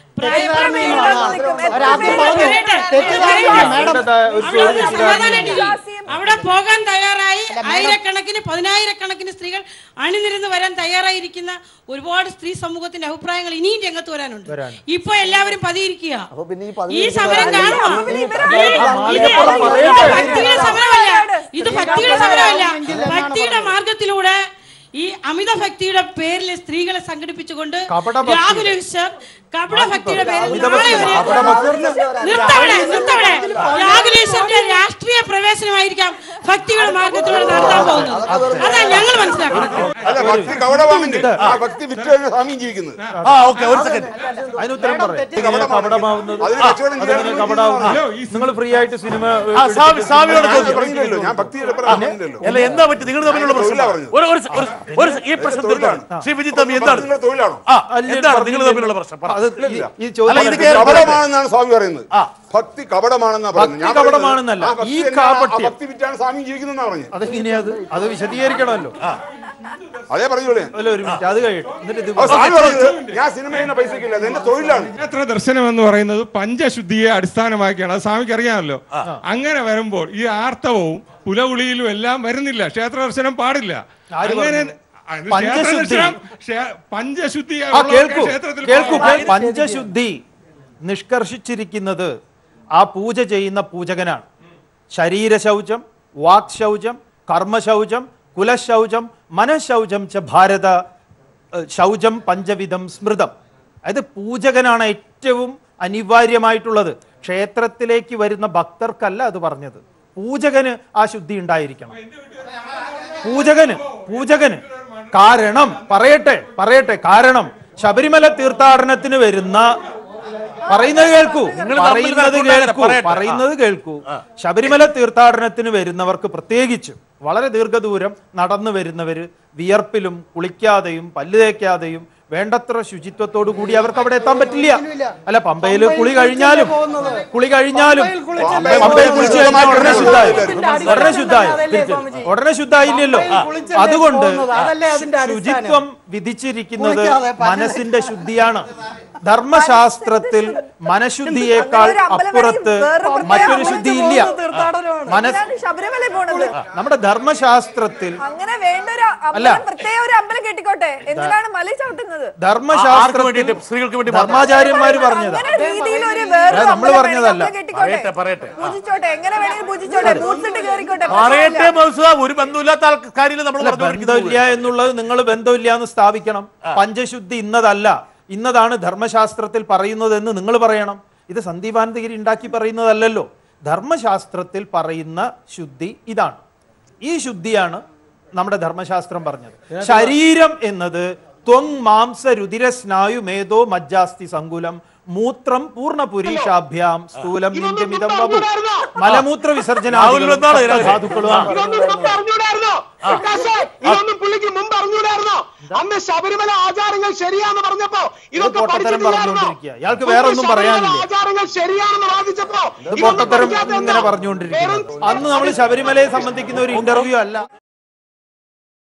അവിടെ പോകാൻ തയ്യാറായി ആയിരക്കണക്കിന് പതിനായിരക്കണക്കിന് സ്ത്രീകൾ അണിനിരന്ന് വരാൻ തയ്യാറായിരിക്കുന്ന ഒരുപാട് സ്ത്രീ സമൂഹത്തിന്റെ അഭിപ്രായങ്ങൾ ഇനിയും രംഗത്ത് വരാനുണ്ട് വരാനുണ്ട്. ഇപ്പൊ എല്ലാവരും പതിയിരിക്കുക അപ്പൊ പിന്നെ ഈ ഈ പതിനഞ്ച് സമരം പേരെ കാണുമോ അപ്പൊ പിന്നെ ഇത് ഇവരാണ് ഇത് ഇത് ഭക്തിയുടെ സമരമല്ല ഇത് ഭക്തിയുടെ സമരമല്ല ഭക്തിയുടെ മാർഗത്തിലൂടെ ഈ അമിത ഭക്തിയുടെ പേരിൽ സ്ത്രീകളെ സംഘടിപ്പിച്ചുകൊണ്ട് കപടഭക്തി. രാഹുൽ ഈശ്വർ കപട ഭക്തിയുടെ പേരിൽ അമിതഭക്തി. നാളെ ഒരു കപടഭക്തി. നിർത്തവിടെ നിർത്തവിടെ രാഹുൽ ഈശ്വറിന്റെ രാഷ്ട്രീയ പ്രവേശനമായിരിക്കാം ഭക്തിയുടെ മാർഗത്തിലൂടെ നടത്താൻ പോകുന്നത് അതാ ഞങ്ങൾ മനസ്സിലാക്കുന്നത് അല്ല ഭക്തി കവടമാണെങ്കിൽ ആ ഭക്തി വിറ്റാണ് സ്വാമിയും ജീവിക്കുന്നത് ആ ഓക്കെ ഒരു സെക്കൻഡ് അതിന് ഉത്തരം പറയാം എങ്ങനെ കപടമാവുന്നത് അതിന് കച്ചവടം ചെയ്യാൻ അതെങ്ങനെ കപടാവുന്നത് നിങ്ങൾ ഫ്രീ ആയിട്ട് സിനിമ ആ സ്വാമി സ്വാമിയോട് ഞാൻ ചോദിച്ചു പറഞ്ഞില്ലല്ലോ ഞാൻ ഭക്തിയുടെ പരം പറഞ്ഞില്ലല്ലോ അല്ല എന്താ പറ്റി നിങ്ങൾ തമ്മിലുള്ള പ്രശ്നം തൊഴിലാ പറഞ്ഞത്. ഒരു ഒരു ഒരു- ഒരു ഈ പ്രശ്നം തൊഴിലാണ്. തീർക്കാം ശ്രീ വിജി തമ്പി എന്താണ് നിങ്ങളുടെ തൊഴിലാണോ ആ എന്താണ് നിങ്ങൾ തമ്മിലുള്ള പ്രശ്നം പറ. അത് ഇല്ല, ഈ- ഇല്ല. ഈ അല്ല, ചോദ്യം ഇത് ഭക്തി കേരള- കപടമാണെന്നാണ് സ്വാമി പറയുന്നത് ആ. ഭക്തി കപടമാണെന്നാ പറയുന്നത് ഞാൻ ഭക്തി കപടമാണെന്നല്ല. പറയുന്നത് ആ ഭക്തി ഈ തന്നെ ആ കാപട്യം. ഭക്തി വിറ്റാണ് സ്വാമി ജീവിക്കുന്നതെന്നാ പറഞ്ഞത് അത് ഇനി അത് അത് വിശദീകരിക്കണമല്ലോ അതേ പറഞ്ഞോളൂ ഞാൻ. അല്ല ഒരു മിനിറ്റ് അത് കഴിയട്ടെ എന്നിട്ട് ഇത് അപ്പൊ സ്വാമി പറയുന്നത് ഞാൻ സിനിമ ചെയ്യുന്ന പൈസക്കില്ല അത് എന്റെ തൊഴിലാണ് ക്ഷേത്ര ദർശനം എന്ന് പറയുന്നത് പഞ്ചശുദ്ധിയെ അടിസ്ഥാനമാക്കിയാണ് അത് സ്വാമിക്ക് അറിയാമല്ലോ അങ്ങനെ വരുമ്പോൾ ഈ ആർത്തവവും പുലകുളിയിലും എല്ലാം വരുന്നില്ല ക്ഷേത്ര ദർശനം പാടില്ല ആര് അങ്ങനെ പറഞ്ഞു? അത് ക്ഷേത്ര പഞ്ചശുദ്ധി. ദർശനം ക്ഷേ- പഞ്ചശുദ്ധി ആ കേൾക്കൂ ക്ഷേത്രത്തിൽ കേൾക്കൂ പോകാം. പഞ്ചശുദ്ധി നിഷ്കർഷിച്ചിരിക്കുന്നത് ആ പൂജ ചെയ്യുന്ന പൂജകനാണ് ശരീര ശൗചം വാക് ശൗചം കർമ്മശൗചം കുലശൗചം മനഃശൗചം ച ഭാരത ഏഹ്, ശൗചം പഞ്ചവിധം സ്മൃതം അതായത് പൂജകനാണ് ഏറ്റവും അനിവാര്യമായിട്ടുള്ളത് ക്ഷേത്രത്തിലേക്ക് വരുന്ന ഭക്തർക്കല്ല അത് പറഞ്ഞത് പൂജകന് ആ ശുദ്ധി ഉണ്ടായിരിക്കണം പൂജകന് പൂജകന് കാരണം പറയട്ടെ പറയട്ടെ കാരണം ശബരിമല തീർത്ഥാടനത്തിന് വരുന്ന പറയുന്നത് കേൾക്കൂ നിങ്ങൾ തമ്മിൽ പറയുന്നത് തർക്കമുണ്ടാകരുത്. കേൾക്കൂ പറയട്ടെ. പറയുന്നത് കേൾക്കൂ ശബരിമല തീർത്ഥാടനത്തിന് വരുന്നവർക്ക് പ്രത്യേകിച്ചും വളരെ ദീർഘദൂരം നടന്നു വരുന്നവര് വിയർപ്പിലും കുളിക്കാതെയും പല്ല് തേക്കാതെയും വേണ്ടത്ര ശുചിത്വത്തോടു കൂടി അവർക്ക് അവിടെ എത്താൻ പറ്റില്ല അല്ല പമ്പയിൽ കുളി കഴിഞ്ഞാലും കുളി കഴിഞ്ഞാലും പമ്പയിൽ കുളിച്ച് കഴിഞ്ഞാൽ ഉടനെ ശുദ്ധായി ഉടനെ ശുദ്ധായി ഉടനെ ശുദ്ധായില്ലല്ലോ അതുകൊണ്ട് ശുചിത്വം വിധിച്ചിരിക്കുന്നത് മനസ്സിന്റെ ശുദ്ധിയാണ് ധർമ്മശാസ്ത്രത്തിൽ മനഃശുദ്ധിയേക്കാൾ അപ്പുറത്ത് മറ്റൊരു ശുദ്ധി ഇല്ല മനസ് ശബരിമല പോണത് നമ്മുടെ ധർമ്മശാസ്ത്രത്തിൽ അങ്ങനെ വേണ്ട ഒരു അല്ല. അമ്പലം പ്രത്യേക ഒരു അമ്പലം കെട്ടിക്കോട്ടെ എന്തിനാണ് മല ചവിട്ടുന്നത് ധർമ്മശാസ്ത്രത്തിൽ ധർമാചാര്യന്മാര് പറഞ്ഞതാ അങ്ങനെ രീതിയിൽ ഒരു വേറൊരു അത് നമ്മള് അമ്പലം പറഞ്ഞതല്ല. വേണമെങ്കിൽ കെട്ടിക്കോട്ടെ പറയട്ടെ പറയട്ടെ പൂജിച്ചോട്ടെ എങ്ങനെ വേണമെങ്കിലും പൂജിച്ചോട്ടെ ബൂട്ട്സിട്ട് കേറിക്കോട്ടെ പറയട്ടെ മൗസ ഒരു ബന്ധമില്ലാത്ത ആൾക്കാരിൽ നമ്മൾ അല്ല, പറഞ്ഞുകൊണ്ടിരിക്കുന്നത് ബന്ധമില്ല എന്നുള്ളത് നിങ്ങൾ ബന്ധമില്ല എന്ന് സ്ഥാപിക്കണം പഞ്ചശുദ്ധി ഇന്നതല്ല ഇന്നതാണ് ധർമ്മശാസ്ത്രത്തിൽ പറയുന്നതെന്ന് നിങ്ങൾ പറയണം ഇത് സന്ദീപാനന്ദഗിരി ഉണ്ടാക്കി പറയുന്നതല്ലല്ലോ ധർമ്മശാസ്ത്രത്തിൽ പറയുന്ന ശുദ്ധി ഇതാണ് ഈ ശുദ്ധിയാണ് നമ്മുടെ ധർമ്മശാസ്ത്രം പറഞ്ഞത് ശരീരം എന്നത് ത്വങ് മാംസ രുതിര സ്നായു മേധോ മജ്ജാസ്തി സങ്കുലം മൂത്രം പൂർണ്ണ പുരീഷാഭ്യാം സ്ഥൂലം നിന്ദമിതം വപു മലമൂത്ര രാഹുൽ വന്നാണ് ഇതിനകത്ത്. വിസർജനാദികളും ഇതൊന്നും മുമ്പ് അറിഞ്ഞൂടായിരുന്നോ പ്രകാശേ, ഇതൊന്നും പുള്ളിക്ക് മുമ്പ് അറിഞ്ഞൂടായിരുന്നോ അന്ന് ശബരിമല ആചാരങ്ങൾ ശരിയാന്ന് പറഞ്ഞപ്പോ ഇതൊക്കെ പൊട്ടത്തരം പഠിച്ചിട്ടില്ലായിരുന്നോ? പറഞ്ഞുകൊണ്ടിരിക്കുക. ഇയാൾക്ക് വേറെ ഒന്നും മുമ്പ് പറയാനില്ലേ? ശബരിമല ആചാരങ്ങൾ ശരിയാണെന്ന് വാദിച്ചപ്പോ ഇത് ഇതൊന്നും പൊട്ടത്തരം പഠിക്കാത്ത ഇങ്ങനെ എന്താ? പറഞ്ഞുകൊണ്ടിരിക്കുന്നത് അന്ന് നമ്മൾ ശബരിമലയെ സംബന്ധിക്കുന്ന ഒരു ഇന്റർവ്യൂ അല്ല